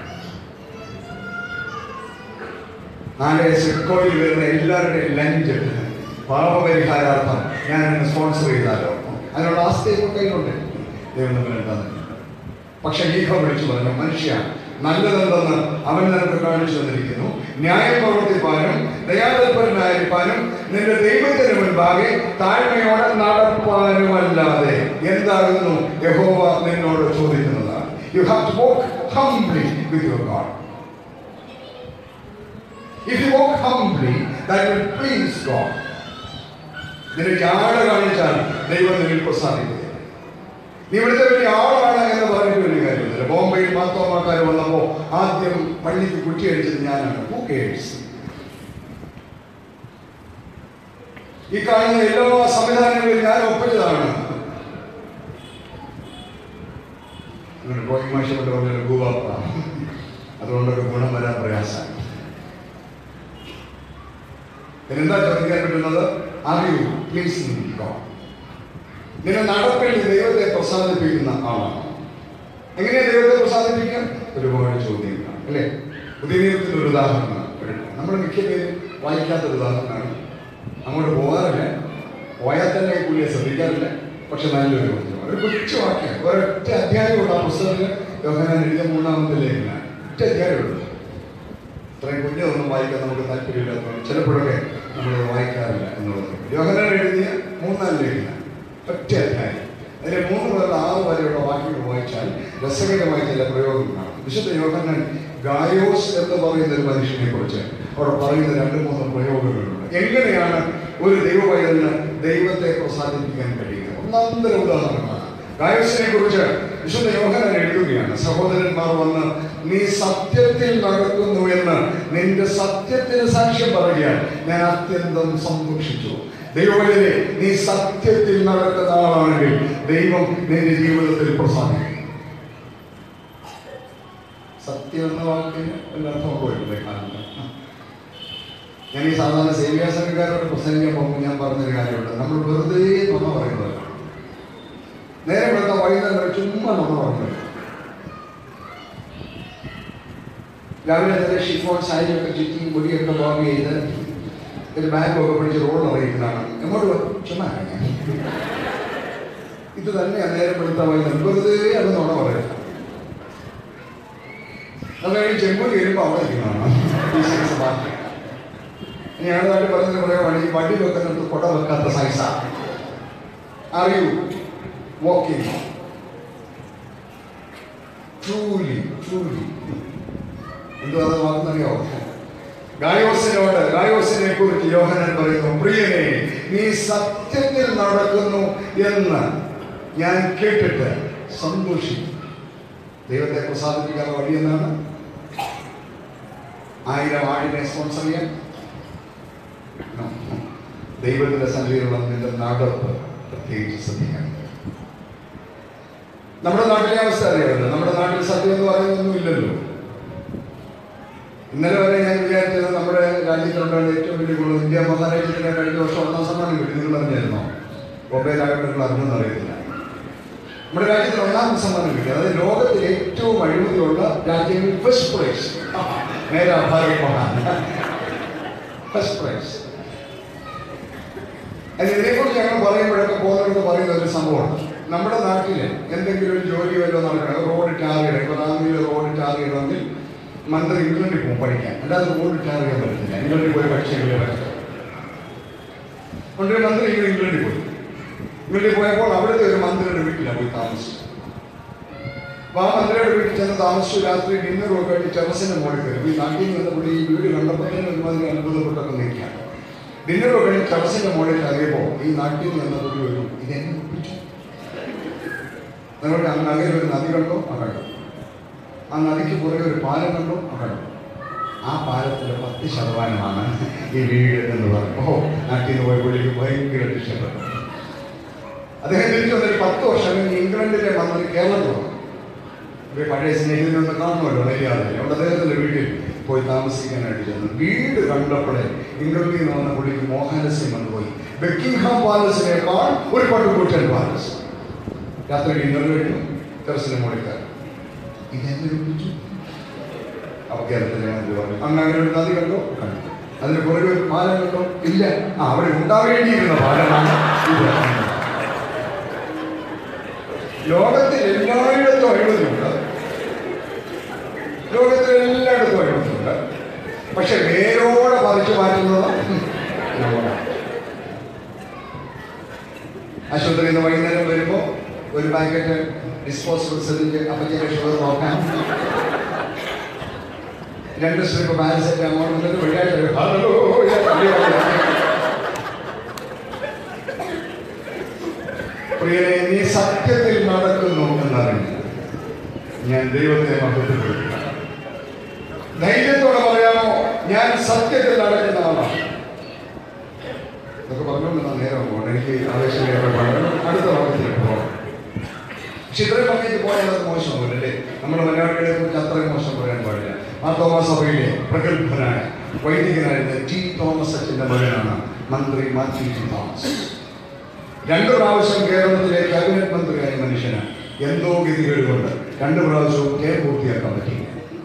നാളെ സിഡ്കോയിൽ വരുന്ന എല്ലാവരുടെയും ലഞ്ച് പാപപരിഹാരാർത്ഥം ഞാൻ എന്നെ സ്പോൺസർ ചെയ്താലോ അതിനുള്ള ആസ്തിയൊക്കെ കയ്യിലുണ്ട് ദൈവം നമ്മൾ തന്നില്ല പക്ഷെ ലീഹ വിളിച്ചു പറഞ്ഞു മനുഷ്യ നല്ലതെന്തെന്ന് അവൻ നിനക്ക് കാണിച്ചു തന്നിരിക്കുന്നു ന്യായം പ്രവർത്തിപ്പാനും ദയാതൽപരനായിരിക്കാനും നിന്റെ ദൈവത്തിന് മുൻപാകെ താഴ്മയോടെ നടപ്പാനുമല്ലാതെ എന്താകുന്നു യഹോവ നിന്നോട് ചോദിക്കുന്നതാണ് you have to walk humbly with your God. If you walk humbly, that will please God. നിന്റെ ജാട കാണിച്ചാൽ ദൈവം നിന്നിൽ പ്രസാദിക്കുക നീ ഇവിടുത്തെ വലിയ ആളാണ് എന്ന് പറഞ്ഞിട്ട് വലിയ കാര്യമില്ല ബോംബെയിൽ മാത്തോമാക്കാർ വന്നപ്പോ ആദ്യം പള്ളിക്ക് കുറ്റിയടിച്ചത് ഞാനാണ് ഹൂ കേഴ്സ് ഈ കാണുന്ന എല്ലാ സംവിധാനങ്ങളിലും ഞാൻ ഒപ്പിച്ചതാണ് ഡ്രോയിങ് മാഷോട്ട് പറഞ്ഞ ഗുവാപ്പ അതുകൊണ്ടൊക്കെ ഗുണം വരാൻ പ്രയാസമാണ് പിന്നെന്താ ചോദിക്കാൻ പറ്റുന്നത് അറിയൂ പ്ലീസ് ഗോഡ് നിന്നെ നടപ്പിൽ ദൈവത്തെ പ്രസാദിപ്പിക്കുന്ന ആളാണ് എങ്ങനെയാ ദൈവത്തെ പ്രസാദിപ്പിക്കാൻ ഒരുപാട് ചോദ്യങ്ങളാണ് അല്ലേ പുതിയ നിയമത്തിന്റെ ഒരു ഉദാഹരണം എടുക്കാം നമ്മൾ മിക്ക പേരും വായിക്കാത്ത ഒരു ഉദാഹരണമാണ് അങ്ങോട്ട് പോകാറില്ല പോയാൽ തന്നെ പുള്ളിയെ ശ്രദ്ധിക്കാറില്ല പക്ഷെ നല്ലൊരു ചോദ്യം ഒരു കൊച്ചു വാക്യം ഒരൊറ്റ അധ്യായമുള്ള ആ പുസ്തകത്തിൽ യോഹനാൻ എഴുതിയ മൂന്നാമത്തെ ലേഖനാണ് ഒറ്റ അധ്യായമുള്ളൂ ഇത്രയും കുഞ്ഞതൊന്നും വായിക്കാൻ നമുക്ക് താല്പര്യമില്ലാത്തതുകൊണ്ട് ചിലപ്പോഴൊക്കെ നമ്മൾ വായിക്കാറില്ല എന്നുള്ളത് യോഹനാൻ എഴുതിയ മൂന്നാം ലേഖനം ഒറ്റ അധ്യായം അതിലെ മൂന്ന് മുതൽ ആറ് വരെയുള്ള വാക്യങ്ങൾ വായിച്ചാൽ രസകരമായ ചില പ്രയോഗങ്ങളാണ് വിശുദ്ധ യോഹന്നാൻ ഗായോസ് എന്ന് പറയുന്ന ഒരു മനുഷ്യനെ കുറിച്ച് അവിടെ പറയുന്ന രണ്ട് മൂന്ന് പ്രയോഗങ്ങളുണ്ട് എങ്ങനെയാണ് ഒരു ദൈവവൈദ്യന് ദൈവത്തെ പ്രസാദിപ്പിക്കാൻ കഴിയുക ഒന്നാന്തര ഉദാഹരണമാണ് ഗായോസിനെ കുറിച്ച് വിശുദ്ധ യോഹനാൻ എഴുതുകയാണ് സഹോദരന്മാർ വന്ന് നീ സത്യത്തിൽ നടക്കുന്നു എന്ന് നിന്റെ സത്യത്തിന് സാക്ഷ്യം പറയാൻ ഞാൻ അത്യന്തം സന്തോഷിച്ചു ദൈവവൈദ്യനെ നീ സത്യത്തിൽ നടക്കുന്ന ആളാണെങ്കിൽ ദൈവം നിന്റെ ജീവിതത്തിൽ പ്രസാദിക്കും സത്യം എന്ന വാക്കിന് വല്ല അർത്ഥം പോയിട്ടുണ്ട് കാലത്ത് ഞാൻ ഈ സാധാരണ സേവ്യാസനക്കാരോട് പ്രസംഗിക്കാൻ പോകുമ്പോൾ ഞാൻ പറഞ്ഞൊരു കാര്യമുണ്ട് നമ്മൾ വെറുതെ നുണ പറയുന്നതല്ല നേരെ വെളുത്ത വൈകുന്നേരം ചുമ്മാ നുണ പറയുന്നത് രാവിലെ തന്നെ ഷിഫോൺ സാരിയൊക്കെ ചുറ്റി മുടിയൊക്കെ ബാഗ് ചെയ്ത് ഒരു ബാഗൊക്കെ പിടിച്ച് റോഡ് അറിയിക്കുന്നതാണ് എങ്ങോട്ട് പോ- ചുമ്മാ ഇറങ്ങാൻ. ഇത് തന്നെയാണ് നേരെ വെളുത്ത വൈകുന്നേരം വെറുതെ അത് നുണ പറയുന്നത് നമ്മൾ ഈ ചെമ്പൂരി വരുമ്പോൾ അവിടെ നിൽക്കുന്നതാണ് ബിസിനസ് പാർട്ടി ഞാൻ നാട്ടിൽ പറഞ്ഞത് പറയുകയാണ് ഈ വണ്ടി വെക്കുന്നിടത്ത് കുട വെക്കാത്ത സൈസാ അറിയൂ വാക്കിംഗ് ട്രൂലി ട്രൂലി എന്തോ അത് വാക്കുന്നറിയോ ഗായോസിനോട് ഗായോസിനെ കുറിച്ച് യോഹനൻ പറയുന്നു പ്രിയനെ നീ സത്യത്തിൽ നടക്കുന്നു എന്ന് ഞാൻ കേട്ടിട്ട് സന്തോഷിക്കും ദൈവത്തെ പ്രസാദിപ്പിക്കാൻ വഴി എന്നാണ് ആയിരം ആടിനെ സ്പോൺസർ ചെയ്യാൻ No. ദൈവത്തിന്റെ സന്നിധിയിലുള്ള നിന്റെ നടപ്പ് പ്രത്യേകിച്ച് ശ്രദ്ധിക്കാൻ നമ്മുടെ നാട്ടിലെ അവസ്ഥ അറിയാമല്ലോ നമ്മുടെ നാട്ടിൽ സത്യം എന്ന് പറയുന്നൊന്നും ഇല്ലല്ലോ ഇന്നലെ വരെ ഞാൻ വിചാരിച്ചത് നമ്മുടെ രാജ്യത്തുണ്ടായ ഏറ്റവും വലിയ ഗുണം ഇന്ത്യ മഹാരാജ്യത്തിന് കഴിഞ്ഞ വർഷം ഒന്നാം സമ്മാനം കിട്ടി നിങ്ങൾ അറിഞ്ഞായിരുന്നോ ബോംബെയിലാകട്ടെ നിങ്ങൾ അറിഞ്ഞെന്ന് അറിയത്തില്ല നമ്മുടെ രാജ്യത്തിന് ഒന്നാം സമ്മാനം കിട്ടി അതായത് ലോകത്തിൽ ഏറ്റവും അഴിമതിയുള്ള രാജ്യങ്ങളിൽ ഫസ്റ്റ് പ്രൈസ് നേരെ ഭാരത് മഹാൻ ഫസ്റ്റ് പ്രൈസ് ഇതിനെക്കുറിച്ച് ഞങ്ങൾ പറയുമ്പോഴൊക്കെ പോകുന്നവർക്ക് പറയുന്ന ഒരു സംഭവമാണ് നമ്മുടെ നാട്ടിൽ എന്തെങ്കിലും ഒരു ജോലി വല്ലോ നടക്കണം റോഡ് ടാർ ചെയ്യണം ഇപ്പോൾ നാട്ടിൽ റോഡ് ടാർ ചെയ്യണമെങ്കിൽ മന്ത്രി ഇംഗ്ലണ്ടിൽ പോകും പഠിക്കാൻ അല്ലാതെ റോഡ് ടാർ ചെയ്യാൻ പറ്റത്തില്ല ഇംഗ്ലണ്ടിൽ പോയി പഠിച്ചെങ്കിലേ പറ്റത്തില്ല അതുകൊണ്ട് ഒരു മന്ത്രി ഇങ്ങനെ ഇംഗ്ലണ്ടിൽ പോയി ഇംഗ്ലണ്ടിൽ പോയപ്പോൾ അവിടുത്തെ ഒരു മന്ത്രിയുടെ വീട്ടിലാണ് പോയി താമസിച്ചു അപ്പൊ ആ മന്ത്രിയുടെ വീട്ടിൽ ചെന്ന് താമസിച്ചു രാത്രി ഡിന്നറും ഒക്കെ ആയിട്ട് ടെറസിന്റെ മുകളിൽ കയറി ഈ നാട്ടിൽ നിന്ന് പുള്ളി ഈ വീട് കണ്ടപ്പോൾ തന്നെ ഒരുമാതിരി അത്ഭുതപ്പെട്ടൊക്കെ നിൽക്കുകയാണ് ഡിന്നറും ഒക്കെ കഴിഞ്ഞ് ടെറസിന്റെ മുകളിൽ കയറിയപ്പോൾ ഈ നാട്ടിൽ നിന്ന് പുള്ളി വരും ഇതെന്നെ ഒപ്പിച്ചു നിങ്ങളുടെ അങ്ങ് അങ്ങനെ ഒരു നദി കണ്ടോ ആ കണ്ടു ആ നദിക്ക് പുറകെ ഒരു പാലം കണ്ടോ ആ കണ്ടു ആ പാലത്തിന്റെ പത്ത് ശതമാനമാണ് ഈ വീട് എന്ന് പറഞ്ഞു ഓ നാട്ടിൽ നിന്ന് പോയ പുള്ളിക്ക് ഭയങ്കര ഇഷ്ടപ്പെട്ടു അദ്ദേഹം തിരിച്ചു വന്നൊരു പത്ത് വർഷം കഴിഞ്ഞ് ഇംഗ്ലണ്ടിലെ മന്ത്രി കേരളത്തിൽ വന്നു ഇവരെ പഴയ സ്നേഹിതനൊന്ന് കാണുമല്ലോ മര്യാദ അവിടെ അദ്ദേഹത്തിന്റെ വീട്ടിൽ പോയി താമസിക്കാനായിട്ട് ചെന്നു വീട് കണ്ടപ്പോഴേ ഇംഗ്ലണ്ടിൽ നിന്ന് വന്ന പുള്ളിക്ക് മോഹാലസ്യം വന്നുപോയി ബെക്കിംഗ്ഹാം പാലസിനേക്കാൾ ഒരു പട്ടുകൂട്ടൻ പാലസ് രാത്രി ഡിന്നർ കഴിഞ്ഞു ടെറസിന് മോളിക്കാർ ഇതെന്നെ വിളിച്ചു അപ്പൊ കേരളത്തിലെ മന്ത്രി പറഞ്ഞു അങ്ങ് അങ്ങനെ ഒരു നദി കണ്ടോ കണ്ടു അതിന് പുറകെ ഒരു പാലം കണ്ടോ ഇല്ല ആ അവിടെ ഉണ്ടാവേണ്ടിയിരുന്ന പാലമാണ് ഇത് ലോകത്തിൽ എല്ലായിടത്തും അഴിമതിയുണ്ട് ലോകത്തിൽ എല്ലായിടത്തും അഴിമതിയുണ്ട് പക്ഷെ വേരോടെ പറിച്ചു മാറ്റുന്നത് നമ്മളാണ് ആശുപത്രിയിൽ നിന്ന് വൈകുന്നേരം വരുമ്പോൾ ഒരു പാക്കറ്റ് ഡിസ്പോസിബിൾ സിറിഞ്ച് അപ്പച്ചൻ്റെ ഷുഗർ നോക്കാൻ രണ്ട് സ്ട്രിപ്പ് പാരസെറ്റമോൾ എന്നിട്ട് വെള്ളിയാഴ്ച ഒരു ഹല്ലേലൂയ പള്ളിയിൽ പ്രിയനെ നീ സത്യത്തിൽ നടക്കുന്നു എന്നറിഞ്ഞു ഞാൻ ദൈവത്തെ മഹത്വപ്പെടുത്തുക ധൈര്യത്തോടെ പറയാമോ ഞാൻ സത്യത്തിൽ നടക്കുന്ന ആളാണ് ഇതൊക്കെ പറഞ്ഞുകൊണ്ട് ഞാൻ നേരം പോകണം എനിക്ക് ആവേശകരമാണ് അടുത്ത വാക്യത്തിലേക്ക് പോകാം പക്ഷെ ഇത്രയും പറഞ്ഞിട്ട് പോയാൽ അത് മോശമാവില്ല അല്ലേ നമ്മുടെ മലയാളികളെ കുറിച്ച് അത്രയും മോശം പറയാൻ പാടില്ല ആ തോമസ് സഭയിലെ പ്രഗത്ഭനായ വൈദികനായിരുന്ന ടി തോമസ് അച്ഛൻ്റെ മകനാണ് മന്ത്രി മാത്യു ടി തോമസ് രണ്ട് പ്രാവശ്യം കേരളത്തിലെ ക്യാബിനറ്റ് മന്ത്രിയായ മനുഷ്യന് എന്തോ ഗതികേട് കൊണ്ട് രണ്ട് പ്രാവശ്യവും കെ പൂർത്തിയാക്കാൻ പറ്റി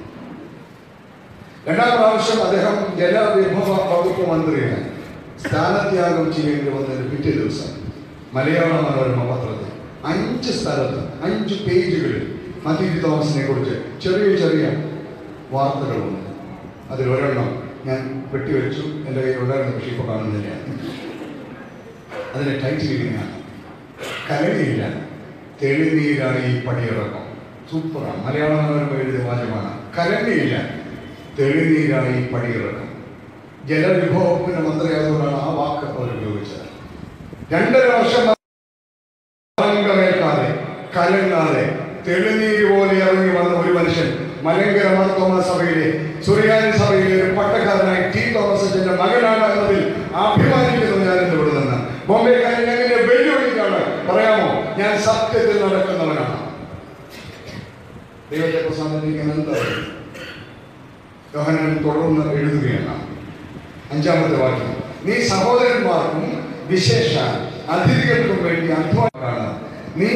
രണ്ടാം പ്രാവശ്യം അദ്ദേഹം ജലവിഭവ വകുപ്പ് മന്ത്രിയാണ് സ്ഥാനത്യാഗം ചെയ്യേണ്ടി വന്നതിന് പിറ്റേ ദിവസം മലയാള മനോരമ പത്രത്തിൽ അഞ്ച് സ്ഥലത്ത് അഞ്ച് പേജുകളിൽ മധ്യ തോമസിനെ കുറിച്ച് ചെറിയ ചെറിയ വാർത്തകളുണ്ട് അതിൽ ഒരെണ്ണം ഞാൻ വെട്ടിവെച്ചു എൻ്റെ കയ്യിൽ ഉണ്ടായിരുന്ന പക്ഷേ ഇപ്പോൾ കാണുന്നില്ല അതിന്റെ ടൈറ്റിൽ ഇങ്ങനെയാണ് കരണിയില്ല തെളിനീരായി പടിയിറക്കം സൂപ്പറാണ് മലയാള മനോരമ എഴുതിയ വാചകമാണ് കരണിയില്ല തെളിനീരായി പടിയിറക്കം ജലവിഭവത്തിന്റെ മന്ത്രിയായതുകൊണ്ടാണ് ആ വാക്ക് അവർ ഉപയോഗിച്ചത് രണ്ടര വർഷം ആതങ്കമേൽക്കാതെ കലങ്ങാതെ തെളിനീര് പോലെ ഇറങ്ങി വന്ന ഒരു മനുഷ്യൻ മലങ്കര മാർത്തോമ സഭയിലെ സുറിയാനി സഭയിലെ ഒരു പട്ടക്കാരനായി ടി തോമസ് അച്ഛന്റെ മകനാണ് എന്നതിൽ അഭിമാനിക്കുന്നു ഞാൻ ഇന്ന് ഇവിടെ നിന്ന് ബോംബെക്കാരൻ എങ്ങനെ വെല്ലുവിളിക്കാണ് പറയാമോ ഞാൻ സത്യത്തിൽ നടക്കുന്നവനാണ് ദൈവത്തെ പ്രസാദിക്കാൻ എന്താ യോഹനൻ തുടർന്ന് എഴുതുകയാണ് അഞ്ചാമത്തെ വാക്യം നീ സഹോദരന്മാർക്കും വിശേഷ അതിഥികൾക്കും വേണ്ടി അധ്വാനാണ് നീ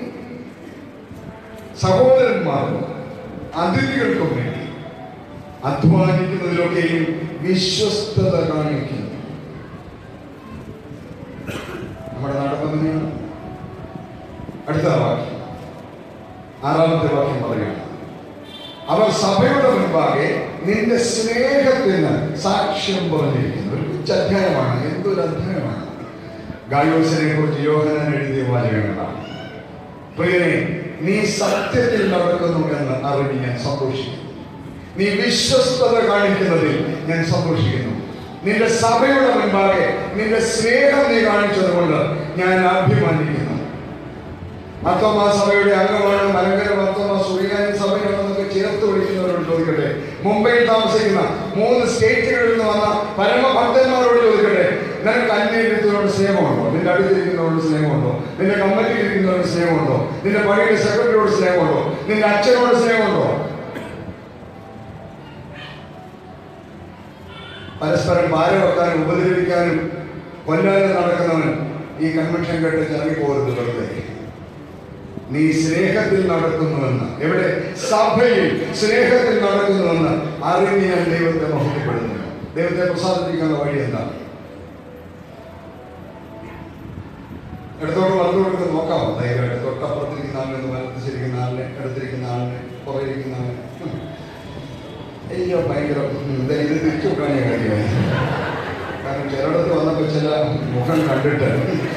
സഹോദരന്മാർക്കും അതിഥികൾക്കും വേണ്ടി അധ്വാനിക്കുന്നതിലൊക്കെയും വിശ്വസ്തത കാണിക്കുന്നു നമ്മുടെ നടക്കുന്നതിനാണ് അടുത്ത വാക്യം ആറാമത്തെ വാക്യം പറയുകയാണ് അവർ സഭയുടെ മുൻപാകെ നിന്റെ സ്നേഹത്തിന് സാക്ഷ്യം പറഞ്ഞിരിക്കുന്നു ഒരു കൊച്ചു അധ്യായമാണ് എന്തൊരു അധ്യായമാണ് ഗായോസിനെ കുറിച്ച് യോഹനൻ എഴുതിയ വാചകങ്ങളാണ് പ്രിയനെ നീ സത്യത്തിൽ നടക്കുന്നു എന്ന് അറിഞ്ഞ് ഞാൻ സന്തോഷിക്കുന്നു നീ വിശ്വസ്തത കാണിക്കുന്നതിൽ ഞാൻ സന്തോഷിക്കുന്നു നിന്റെ സഭയുടെ മുൻപാകെ നിന്റെ സ്നേഹം നീ കാണിച്ചതുകൊണ്ട് ഞാൻ അഭിമാനിക്കുന്നു മർത്തോമ സഭയുടെ അംഗമാണ് മലങ്കര മർത്തോമ സുറിയാനി സഭയാണെന്നൊക്കെ ചേർത്ത് വിളിക്കുന്നവരോട് ചോദിക്കട്ടെ മുംബൈയിൽ താമസിക്കുന്ന മൂന്ന് സ്റ്റേറ്റുകളിൽ നിന്ന് വന്ന പരമഭക്തന്മാരോട് ചോദിക്കട്ടെ നിനക്ക് അന്യത്തോട് സ്നേഹമുണ്ടോ നിന്റെ അടുത്തിരിക്കുന്നവരോട് സ്നേഹമുണ്ടോ നിന്റെ കമ്മിറ്റിയിൽ ഇരിക്കുന്നവരോട് സ്നേഹമുണ്ടോ നിന്റെ പള്ളിയിലെ സെക്രട്ടറിയോട് സ്നേഹമുണ്ടോ നിന്റെ അച്ഛനോട് സ്നേഹമുണ്ടോ പരസ്പരം പാര വെക്കാനും ഉപദ്രവിക്കാനും കൊല്ലാനും നടക്കുന്നവൻ ഈ കൺവെൻഷൻ കേട്ട് ചറങ്ങി പോകരുത് വെറുതെ നീ സ്നേഹത്തിൽ നടക്കുന്നുവെന്ന് എവിടെ സഭയിൽ സ്നേഹത്തിൽ നടക്കുന്നുവെന്ന് അറിഞ്ഞ് ഞാൻ ദൈവത്തെ മഹത്വപ്പെടുന്നു ദൈവത്തെ പ്രസാദിപ്പിക്കാനുള്ള വഴി എന്താണ് ഇടത്തോട്ട് വലതു കൊടുത്ത് നോക്കാമോ ദൈവമായിട്ട് തൊട്ടപ്പുറത്തിരിക്കുന്ന ആളിനെ വലത്തിരിക്കുന്ന ആളിനെ അടുത്തിരിക്കുന്ന ആളിനെ പുറകിരിക്കുന്ന ആളിനെ ഉം. അയ്യോ ഭയങ്കര ഉം, ദേ ഇത് തിരിച്ചു വെക്കാനേ കഴിയുമോ കാരണം ചിലയിടത്ത് വന്നപ്പോൾ ചില മുഖം കണ്ടിട്ട്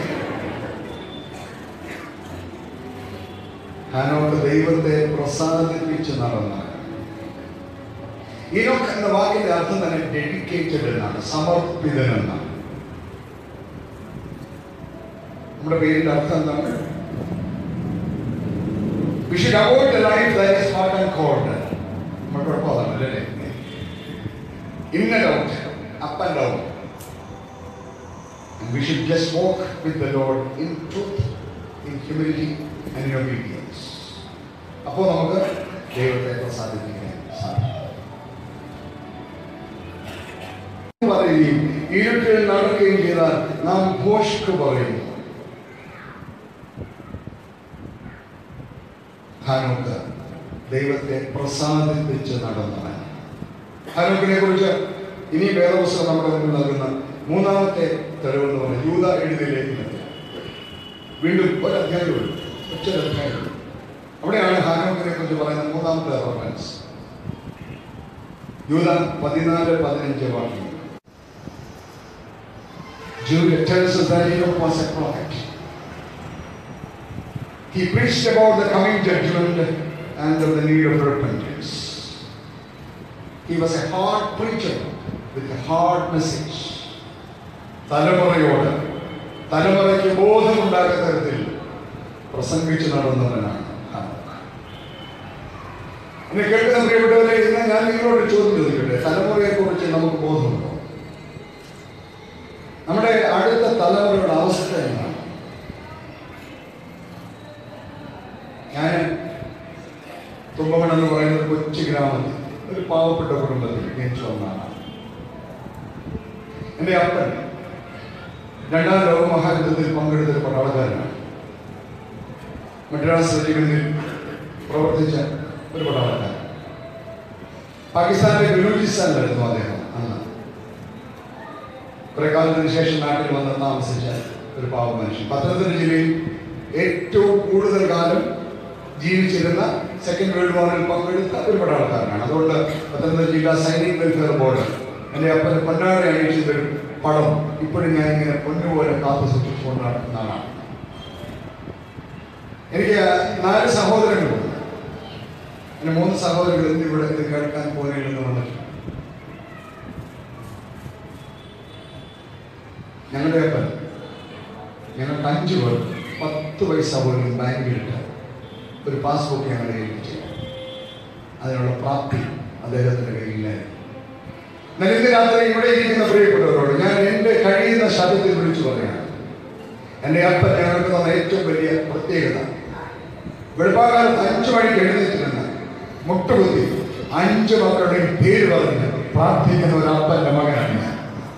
ഹാനോക്ക് ദൈവത്തെ പ്രസാദിപ്പിച്ച് നടന്ന ഇനോക്ക് എന്ന വാക്കിന്റെ അർത്ഥം തന്നെ ഡെഡിക്കേറ്റഡ് എന്നാണ് സമർപ്പിതൻ എന്നാണ് നമ്മുടെ പേരിന്റെ അർത്ഥം എന്താണ് We should avoid the life that is hot and cold. നമ്മുടെ കുഴപ്പം അതാണ് അല്ലേ in and out up and down And we should just walk with the Lord in truth, in humility, and in obedience. അപ്പോൾ നമുക്ക് ദൈവത്തെ പ്രസാദിപ്പിക്കാൻ സാധിക്കും പറയുകയും ഇരുട്ടിൽ നടക്കുകയും ചെയ്താൽ നാം ഭോഷ്ക്ക് പറയുന്നു ഹാനോക്ക് ദൈവത്തെ പ്രസാദിപ്പിച്ച് നടന്നവൻ ഹാനോക്കിനെ കുറിച്ച് ഇനി വേദപുസ്തകം നമ്മുടെ മുന്നിൽ നൽകുന്ന മൂന്നാമത്തെ തെളിവെന്ന് പറയുന്നത് യൂത എഴുതിയ ലേഖനത്തിൽ വീണ്ടും ഒരധ്യായമുള്ളൂ ഒറ്റൊരധ്യായമുള്ളൂ അവിടെയാണ് ഹാനോക്കിനെ കുറിച്ച് പറയുന്ന മൂന്നാമത്തെ റെഫറൻസ് യൂത പതിനാല് പതിനഞ്ച് വാക്യം Jude tells us that Enoch was a prophet. He preached about the coming judgment and of the need of repentance. He was a hard preacher with a hard message. തലമുറയോട് തലമുറയ്ക്ക് ബോധമുണ്ടാക്കുന്ന തരത്തിൽ പ്രസംഗിച്ചു നടന്നവനാണ് ഹാനോക്ക്. എന്നെ കേൾക്കുന്ന പ്രിയപ്പെട്ടവരെ ഇന്ന് ഞാൻ നിങ്ങളോട് ചോദ്യം ചോദിക്കട്ടെ തലമുറയെ കുറിച്ച് നമുക്ക് ബോധമുണ്ടോ നമ്മുടെ അടുത്ത തലമുറയുടെ അവസ്ഥ എന്താണ് ഞാൻ തുമ്പമൺ എന്ന് പറയുന്ന ഒരു കൊച്ചു ഗ്രാമത്തിൽ ഒരു പാവപ്പെട്ട കുടുംബത്തിൽ ജനിച്ചു വന്നതാണ് എൻ്റെ അപ്പൻ രണ്ടാം ലോക മഹായുദ്ധത്തിൽ പങ്കെടുത്ത ഒരു പട്ടാളക്കാരനാണ് മദ്രാസ് റെജിമെന്റിൽ പ്രവർത്തിച്ച ഒരു പട്ടാളക്കാരൻ പാകിസ്ഥാനിലെ ബലൂചിസ്ഥാനിലായിരുന്നു അദ്ദേഹം അന്ന് കുറെ കാലത്തിന് ശേഷം നാട്ടിൽ വന്ന് താമസിച്ച ഒരു പാവ മനുഷ്യൻ പത്തനംതിട്ട ജില്ലയിൽ ഏറ്റവും കൂടുതൽ കാലം ജീവിച്ചിരുന്ന സെക്കൻഡ് വേൾഡ് വാറിൽ പങ്കെടുത്ത ഒരു പട്ടാളക്കാരനാണ് അതുകൊണ്ട് പത്തനംതിട്ട ജില്ലാ സൈനിക് വെൽഫെയർ ബോർഡ് എൻ്റെ അപ്പന് പൊന്നാട അണിയിച്ചതൊരു പടം ഇപ്പോഴും ഞാൻ ഇങ്ങനെ പൊന്നുപോലെ കാത്തു സൂക്ഷിച്ചുകൊണ്ട് നടക്കുന്ന ആളാണ് എനിക്ക് നാല് സഹോദരങ്ങളുണ്ട് എൻ്റെ മൂന്ന് സഹോദരങ്ങൾ ഇന്ന് ഇവിടെ ഇത് കേൾക്കാൻ പോലെയുണ്ടെന്ന് വന്നിട്ടുണ്ട് ഞങ്ങളുടെ അപ്പൻ ഞങ്ങൾക്ക് അഞ്ചു പേർ പത്ത് പൈസ പോലും ബാങ്കിലിട്ട് ഒരു പാസ്ബുക്ക് ഞങ്ങളുടെ ഏൽപ്പിച്ചു അതിനുള്ള പ്രാപ്തി അദ്ദേഹത്തിൻ്റെ കയ്യിലായിരുന്നു എന്നാൽ ഇന്ന് രാത്രി ഇവിടെ ഇരിക്കുന്ന പ്രിയപ്പെട്ടവരോട് ഞാൻ എൻ്റെ കഴിയുന്ന ശബ്ദത്തിൽ വിളിച്ചു പറയാണ് എൻ്റെ അപ്പൻ ഞങ്ങൾക്ക് തന്ന ഏറ്റവും വലിയ പ്രത്യേകത വെളുപ്പാകാലത്ത് അഞ്ചു മണിക്ക് എഴുന്നേറ്റിരുന്ന മുട്ടുകുത്തി അഞ്ച് മക്കളുടെയും പേര് പറഞ്ഞ് പ്രാർത്ഥിക്കുന്ന ഒരു അപ്പൻ്റെ മകനാണ് ഞാൻ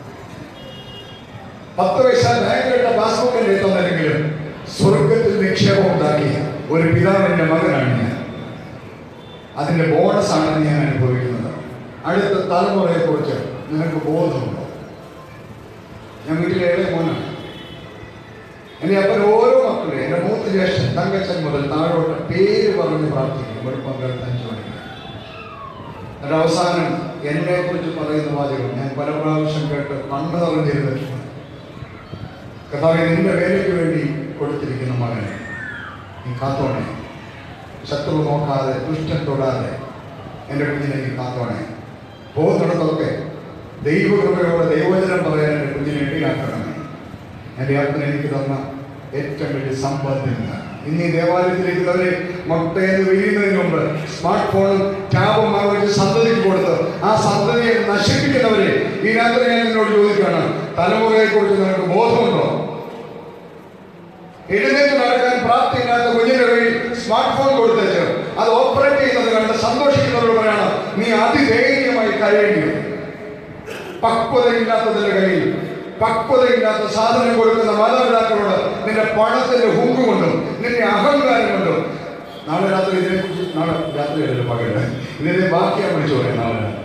പത്ത് പൈസ ബാങ്കിലുള്ള പാസ്ബുക്കിന്റെ തന്നെങ്കിലും സ്വർഗത്തിൽ നിക്ഷേപം ഉണ്ടാക്കിയ ഒരു പിതാവിന്റെ മകനാണ് ഞാൻ അതിന്റെ ബോണസ് ആണ് ഞാൻ അനുഭവിക്കുന്നത് അടുത്ത തലമുറയെ കുറിച്ച് നിനക്ക് ബോധമുണ്ടോ ഞാൻ വീട്ടിലെ ഏഴ് മോനാണ് എന്റെ അപ്പൻ ഓരോ മക്കളെ എന്റെ മൂത്ത ജ്യേഷ്ഠൻ തങ്കച്ചൻ മുതൽ താഴോട്ട് പേര് പറഞ്ഞ് പ്രാർത്ഥിക്കും വെളുപ്പം കാലത്ത് അഞ്ചു മണിക്ക് എന്നിട്ട് അവസാനം എന്നെ കുറിച്ച് പറയുന്ന വാചകം ഞാൻ പല പ്രാവശ്യം കേട്ട് കണ്ണു നിറഞ്ഞിരുന്നിട്ടുണ്ട് കർത്താവെ നിന്റെ വേലയ്ക്ക് വേണ്ടി കൊടുത്തിരിക്കുന്ന മകനെ നീ കാത്തോണേ ശത്രു നോക്കാതെ ദുഷ്ടൻ തൊടാതെ എൻ്റെ കുഞ്ഞിനെ നീ കാത്തോണേ പോകുന്നിടത്തൊക്കെ ദൈവകൃപയോടെ ദൈവവചനം പറയാൻ എൻ്റെ കുഞ്ഞിനെ ഇടയാക്കണമേ എൻ്റെ അപ്പൻ എനിക്ക് തന്ന ഏറ്റവും വലിയ സമ്പത്തിന് ഇന്ന് ഈ ദേവാലയത്തിലിരിക്കുന്നവരെ മുട്ടയെന്ന് വീഴുന്നതിന് മുമ്പ് സ്മാർട്ട് ഫോണും ടാബും വാങ്ങിച്ച് സന്തതിക്ക് കൊടുത്ത് ആ സന്തതിയെ നശിപ്പിക്കുന്നവരെ ഈ രാത്രി ഞാൻ നിന്നോട് ചോദിക്കുകയാണ് തലമുറയെ കുറിച്ച് നിനക്ക് ബോധമുണ്ടോ എഴുന്നേറ്റ് നടക്കാൻ പ്രാപ്തിയില്ലാത്ത കുഞ്ഞിന്റെ കയ്യിൽ സ്മാർട്ട് ഫോൺ കൊടുത്തേച്ച് അത് ഓപ്പറേറ്റ് ചെയ്യുന്നത് കണ്ട് സന്തോഷിക്കുന്നവരോട് പറയണം നീ അതിധൈര്യമായി കരയേണ്ടി വരും. പക്വതയില്ലാത്തതിന്റെ കയ്യിൽ പക്വതയില്ലാത്ത സാധനം കൊടുക്കുന്ന മാതാപിതാക്കളോട് നിന്റെ പണത്തിന്റെ ഹുങ്ക് കൊണ്ടും നിന്റെ അഹങ്കാരം കൊണ്ടും നാളെ രാത്രി ഇതിനെ കുറിച്ച് നാളെ രാത്രി അല്ലല്ലോ പകല് ഇതിനെ ബാക്കി ഞാൻ വിളിച്ചു പറയാം നാളെ രാത്രി.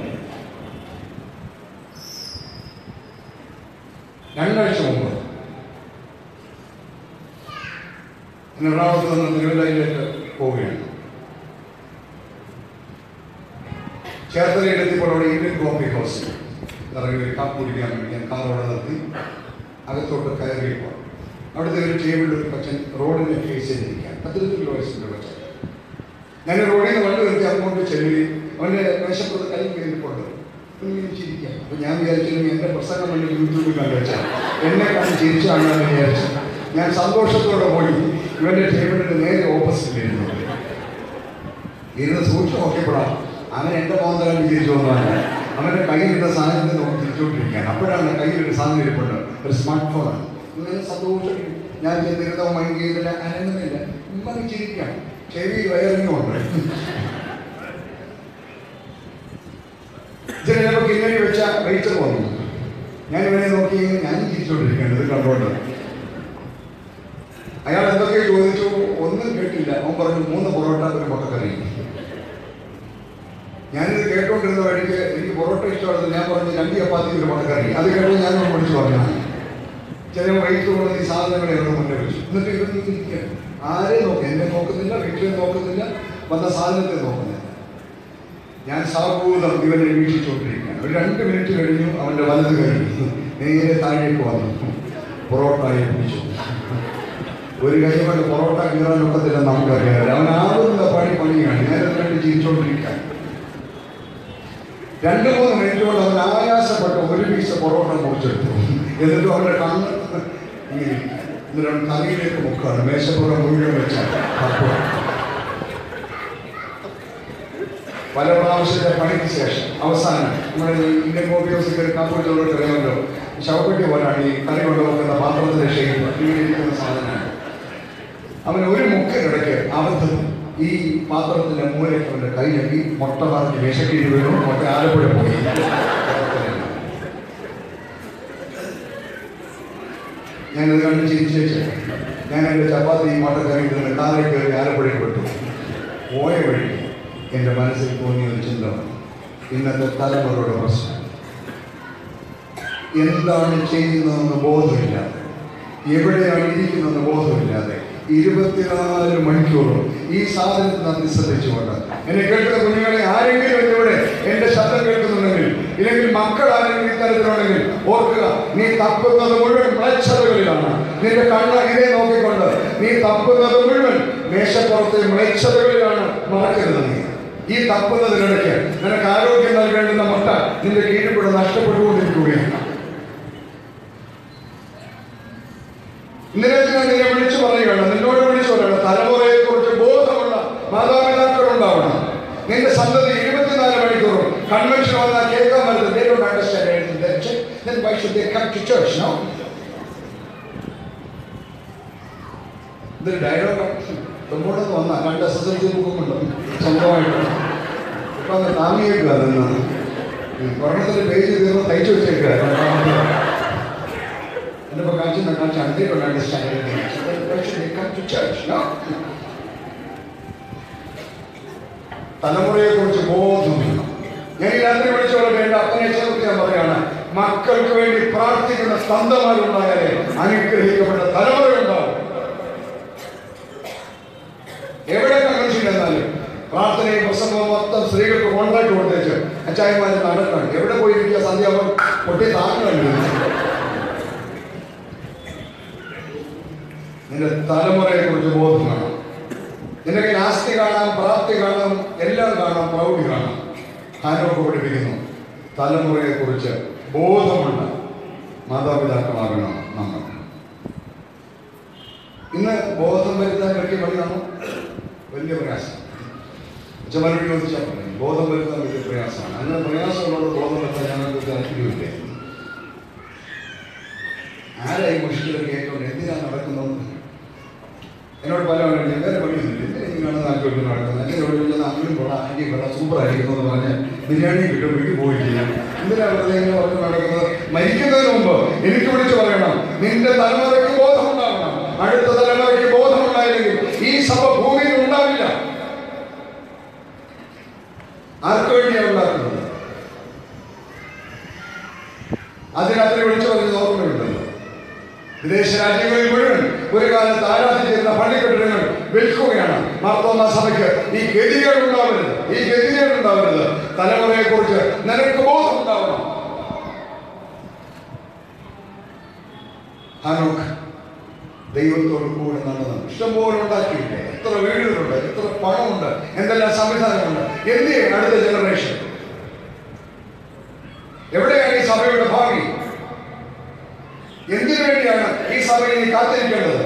രണ്ടാഴ്ച മുമ്പ് ഞാൻ എറണാകുളത്ത് നിന്ന് തിരുവല്ലയിലേക്ക് പോവുകയാണ് ചേർത്തലയിൽ എത്തിയപ്പോൾ അവിടെ ഇന്ത്യൻ കോഫി ഹൗസ് ഇറങ്ങി ഒരു കപ്പ് കുടിക്കാൻ വേണ്ടി ഞാൻ കാർ അവിടെ നിർത്തി അകത്തോട്ട് കയറിയപ്പോൾ അവിടുത്തെ ഒരു ടേബിളിൽ ഒരു കൊച്ചൻ റോഡിനെ ഫേസ് ചെയ്തിരിക്കുകയാണ് പത്തിരുപത്തി വയസ്സിൻ്റെ കൊച്ചൻ ഞാൻ റോഡിൽ നിന്ന് വണ്ടി നിർത്തി അങ്ങോട്ട് ചെല്ലി അവൻ്റെ മേശപ്പുറത്ത് കൈ കയറിക്കൊണ്ട് ഇങ്ങനെ ചിരിക്കാം അപ്പൊ ഞാൻ വിചാരിച്ചിരുന്നു എന്റെ പ്രസംഗം വേണ്ടി യൂട്യൂബിൽ കണ്ടുവച്ചാൽ എന്നെ കണ്ട് ചിരിച്ചാണ് എന്ന് വിചാരിച്ചു ഞാൻ സന്തോഷത്തോടെ പോയി ഇവന്റെ ടേബിളിന്റെ നേരെ ഓപ്പോസിറ്റ് ഇരുന്നു ഇരുന്ന് സൂക്ഷിച്ചു നോക്കിയപ്പോഴാണ് അവൻ എന്റെ മോന്തരം വിചാരിച്ചു വന്നതാണ് അവന്റെ കയ്യിലിരുന്ന സാധനത്തെ നോക്കി തിരിച്ചുകൊണ്ടിരിക്കുകയാണ് അപ്പോഴാണ് കയ്യിൽ ഒരു സാധനം ഇരിപ്പുണ്ട് ഒരു സ്മാർട്ട് ഫോണാണ് ഇങ്ങനെ സന്തോഷം ഞാൻ ചെന്നിരുന്ന മൈൻഡ് ചെയ്തില്ല അനങ്ങുന്നില്ല ഇമ്മ ചിരിക്കാം ചെവി വയറിങ്ങുണ്ട് ചിലപ്പോൾ കിന്നരി വെച്ച വെയിറ്റർ വന്നു ഞാൻ ഇവനെ നോക്കി ഞാൻ ചിരിച്ചോണ്ടിരിക്കുകയാണ് ഇത് കണ്ടോണ്ട് അയാൾ എന്തൊക്കെ ചോദിച്ചു ഒന്നും കേട്ടില്ല അവൻ പറഞ്ഞു മൂന്ന് പൊറോട്ട ഒരു മുട്ടക്കറി ഞാനിത് കേട്ടോണ്ടിരുന്ന വഴിക്ക് എനിക്ക് പൊറോട്ട ഇഷ്ടമുള്ളത് ഞാൻ പറഞ്ഞു രണ്ട് ചപ്പാത്തി ഒരു മുട്ടക്കറി അത് കേട്ടോ ഞാൻ വിളിച്ചു പറഞ്ഞു ചില വൈകിട്ട് കൊണ്ട് ഈ സാധനങ്ങളെ ഇവിടെ മുന്നേ വെച്ചു എന്നിട്ട് ഇവർ ഇരിക്കുക ആരെ നോക്കി എന്നെ നോക്കുന്നില്ല വീട്ടിലെ നോക്കുന്നില്ല വന്ന സാധനത്തെ നോക്കുന്നില്ല ഞാൻ സാഭൂതം ഇവനെ വീക്ഷിച്ചുകൊണ്ടിരിക്കുകയാണ് ഒരു രണ്ട് മിനിറ്റ് കഴിഞ്ഞു അവന്റെ വലത് കഴിഞ്ഞു നേരെ താഴേക്ക് വന്നു പൊറോട്ടയെ പിടിച്ചു ഒരു കൈ കൊണ്ട് പൊറോട്ട കീറാൻ ഒക്കത്തില്ല നമുക്കറിയാം അവൻ ആവുന്ന പണി പണിയാണ് നേരെ കണ്ട് ചിരിച്ചോണ്ടിരിക്കാൻ രണ്ട് മൂന്ന് മിനിറ്റ് കൊണ്ട് അവൻ ആയാസപ്പെട്ട് ഒരു പീസ് പൊറോട്ട മുറിച്ചെടുത്തു എന്നിട്ട് അവന്റെ കണ്ണ് ഇങ്ങനെ ഇരിക്കുകയാണ്. എന്നിട്ട് അവൻ തലയിലേക്ക് മുക്കാണ് മേശപ്പുറം മുഴുവൻ വെച്ചാൽ അപ്പോൾ പല പ്രാവശ്യത്തെ പണിക്ക് ശേഷം അവസാനം നമ്മുടെ ഈ ഇന്ത്യൻ കോഫി ഹൗസിൽ ഒരു കാപ്പുകളിലൂടെ അറിയാമല്ലോ ശവപ്പെട്ടി പോലാണ് ഈ കറി കൊണ്ടുവെക്കുന്ന പാത്രത്തിന്റെ ഷേപ്പ് ഇങ്ങനെ ഇരിക്കുന്ന സാധനമാണ് അവൻ ഒരു മുക്കിനിടയ്ക്ക് അബദ്ധം ഈ പാത്രത്തിന്റെ മൂലയ്ക്ക് അവന്റെ കൈ ഞെക്കി മുട്ട പറഞ്ഞ് വിശക്കിരി വീണു മുട്ട ആലപ്പുഴ പോയി ഞാനത് കണ്ട് ചിരിച്ചേച്ച് ഞാൻ എൻ്റെ ചപ്പാത്തി ഈ മുട്ട കറി നിന്ന് കാറിൽ കയറി ആലപ്പുഴയിൽ പെട്ടു പോയ വഴി എൻ്റെ മനസ്സിൽ തോന്നിയ ഒരു ചിന്ത ഇന്നത്തെ തലമുറയുടെ പ്രശ്നം എന്താണ് ചെയ്യുന്നതെന്ന് ബോധമില്ലാതെ എവിടെയാണ് ഇരിക്കുന്നതെന്ന് ബോധമില്ലാതെ ഇരുപത്തിനാല് മണിക്കൂറും ഈ സാധനത്തിന് അനുസരിച്ചുകൊണ്ട് എന്നെ കേൾക്കുന്ന കുഞ്ഞുങ്ങളെ ആരെങ്കിലും എന്നിവിടെ എന്റെ ശബ്ദം കേൾക്കുന്നുണ്ടെങ്കിൽ ഇല്ലെങ്കിൽ മക്കൾ ആരെങ്കിലും ഇത്തരത്തിലുണ്ടെങ്കിൽ ഓർക്കുക നീ തപ്പുന്നത് മുഴുവൻ മ്ലേച്ഛതകളിലാണ് നിന്റെ കണ്ണ് ഇതേ നോക്കിക്കൊണ്ട് നീ തപ്പുന്നത് മുഴുവൻ മേശപ്പുറത്തെ മ്ലേച്ഛതകളിലാണ് മറക്കരുത് നീ ഈ തപ്പുന്നതിനിടയ്ക്ക് നിനക്ക് ആരോഗ്യം നൽകേണ്ടുന്ന മുട്ട നിന്റെ കീഴിൽപ്പെടെ നഷ്ടപ്പെട്ടുകൊണ്ടിരിക്കുകയാണ് ഇന്നലെ ഞാൻ നിന്നെ വിളിച്ചു പറയുകയാണ് നിന്നോട് വിളിച്ചു പറയണം തലമുറയെ കുറിച്ച് ബോധമുള്ള മാതാപിതാക്കൾ ഉണ്ടാവണം നിന്റെ സന്തതി ഇരുപത്തിനാല് മണിക്കൂറും കൺവെൻഷൻ വന്നാൽ കേൾക്കാൻ പറ്റുന്നത് they don't understand anything then check then why should they come to church no ഇതൊരു ഡയലോഗ് തൊമ്പോടൊക്കെ വന്നാൽ രണ്ട് എസ് എസ് എൽ സി ബുക്കുമുണ്ട് സ്വന്തമായിട്ട് ഇപ്പൊ അത് താങ്ങിയേക്കുക അതെന്നാണ് ഒരെണ്ണത്തിന്റെ പേജ് തീർന്ന് തയ്ച്ചു വെച്ചേക്കുക എന്റെ കാണിച്ചു കാണിച്ചു they don't understand anything so then why should they come to church no തലമുറയെ കുറിച്ച് ബോധം വേണം ഞാൻ ഈ രാത്രി വിളിച്ചു പറയേണ്ട അപ്പനെ ചേർത്ത് ഞാൻ പറയാണ് മക്കൾക്ക് വേണ്ടി പ്രാർത്ഥിക്കുന്ന സ്തന്ധമാരുണ്ടായാലേ അനുഗ്രഹിക്കപ്പെട്ട തലമുറയുണ്ടാവും എവിടെ കൺവെൻഷൻ എന്നാലും പ്രാർത്ഥനയും പ്രസംഗവും മൊത്തം സ്ത്രീകൾക്ക് കോൺട്രാക്ട് കൊടുത്തേച്ച് അച്ചായമാര് നടക്കണം എവിടെ പോയിരിക്കുക സന്ധ്യാപം പൊട്ടി താങ്ങുന്നുണ്ട് നിന്റെ തലമുറയെ കുറിച്ച് ബോധം വേണം നിന്റെ കയ്യിൽ ആസ്തി കാണാം പ്രാപ്തി കാണാം എല്ലാം കാണാം പ്രൗഢി കാണാം ഹാനോക്ക് പഠിപ്പിക്കുന്നു തലമുറയെ കുറിച്ച് ബോധമുള്ള മാതാപിതാക്കളാകണം നമ്മൾ ഇന്ന് ബോധം വരുത്താൻ വലിയ പണിയാണോ വലിയ പ്രയാസം അച്ഛന്മാരോട് ചോദിച്ചാൽ പറയും ബോധം വരുത്താൻ വലിയ പ്രയാസമാണ് അങ്ങനെ പ്രയാസമുള്ളത് ബോധം വരുത്താൻ ഞങ്ങൾക്ക് താല്പര്യമില്ലേ ആരായി മുഷിക്കലൊക്കെ കേട്ടോണ്ട് എന്തിനാണ് നടക്കുന്നത് എന്നോട് പല ആളുകളും വേറെ പണിയൊന്നുമില്ല എന്തിനാ ഇങ്ങനെയാണ് താല്പര്യം നടക്കുന്നത് എൻ്റെ ഇവിടെ വിളിച്ചാൽ അമ്മയും കൊള്ളാം ആൻറ്റിയും കൊള്ളാം സൂപ്പർ ആയിരിക്കുന്നു എന്ന് പറഞ്ഞ് ബിരിയാണി കിട്ടും വീട്ടിൽ പോയിട്ടില്ല എന്തിനാ വെറുതെ ഇങ്ങനെ പറഞ്ഞു നടക്കുന്നത് മരിക്കുന്നതിന് മുമ്പ് എനിക്ക് വിളിച്ച് പറയണം നിന്റെ തലമുറയ്ക്ക് ബോധമുണ്ടാവണം അടുത്ത തലമുറയ്ക്ക് ബോധമുണ്ടായില്ലെങ്കിൽ ഈ സഭ ഭൂമിയിൽ ഉണ്ടാവില്ല ആർക്ക് വേണ്ടിയാണ് ഉണ്ടാക്കുന്നത് അതിനകത്ത് വിളിച്ചു പറഞ്ഞത് ഓർമ്മയുണ്ടല്ലോ വിദേശ രാജ്യങ്ങളിൽ മുഴുവൻ ഒരു കാലത്ത് ആരാധിച്ചിരുന്ന പള്ളിക്കെട്ടിടങ്ങൾ വിൽക്കുകയാണ് മാർത്തോമ സഭയ്ക്ക് ഈ ഗതികേട് ഉണ്ടാവരുത് ഈ ഗതികേട് ഉണ്ടാവരുത് തലമുറയെ കുറിച്ച് നിനക്ക് ബോധം ഉണ്ടാവണം ഹാനോക്ക് ദൈവത്തോട് കൂടെ നടന്നു ഇഷ്ടംപോലെ ഉണ്ടാക്കിയില്ലേ എത്ര വീടുകളുണ്ട് എത്ര പണമുണ്ട് എന്തെല്ലാം സംവിധാനമുണ്ട് എന്തിയെ അടുത്ത ജനറേഷൻ എവിടെയാണ് ഈ സഭയുടെ ഭാവി എന്തിനു വേണ്ടിയാണ് ഈ സഭയിൽ നീ കാത്തിരിക്കേണ്ടത്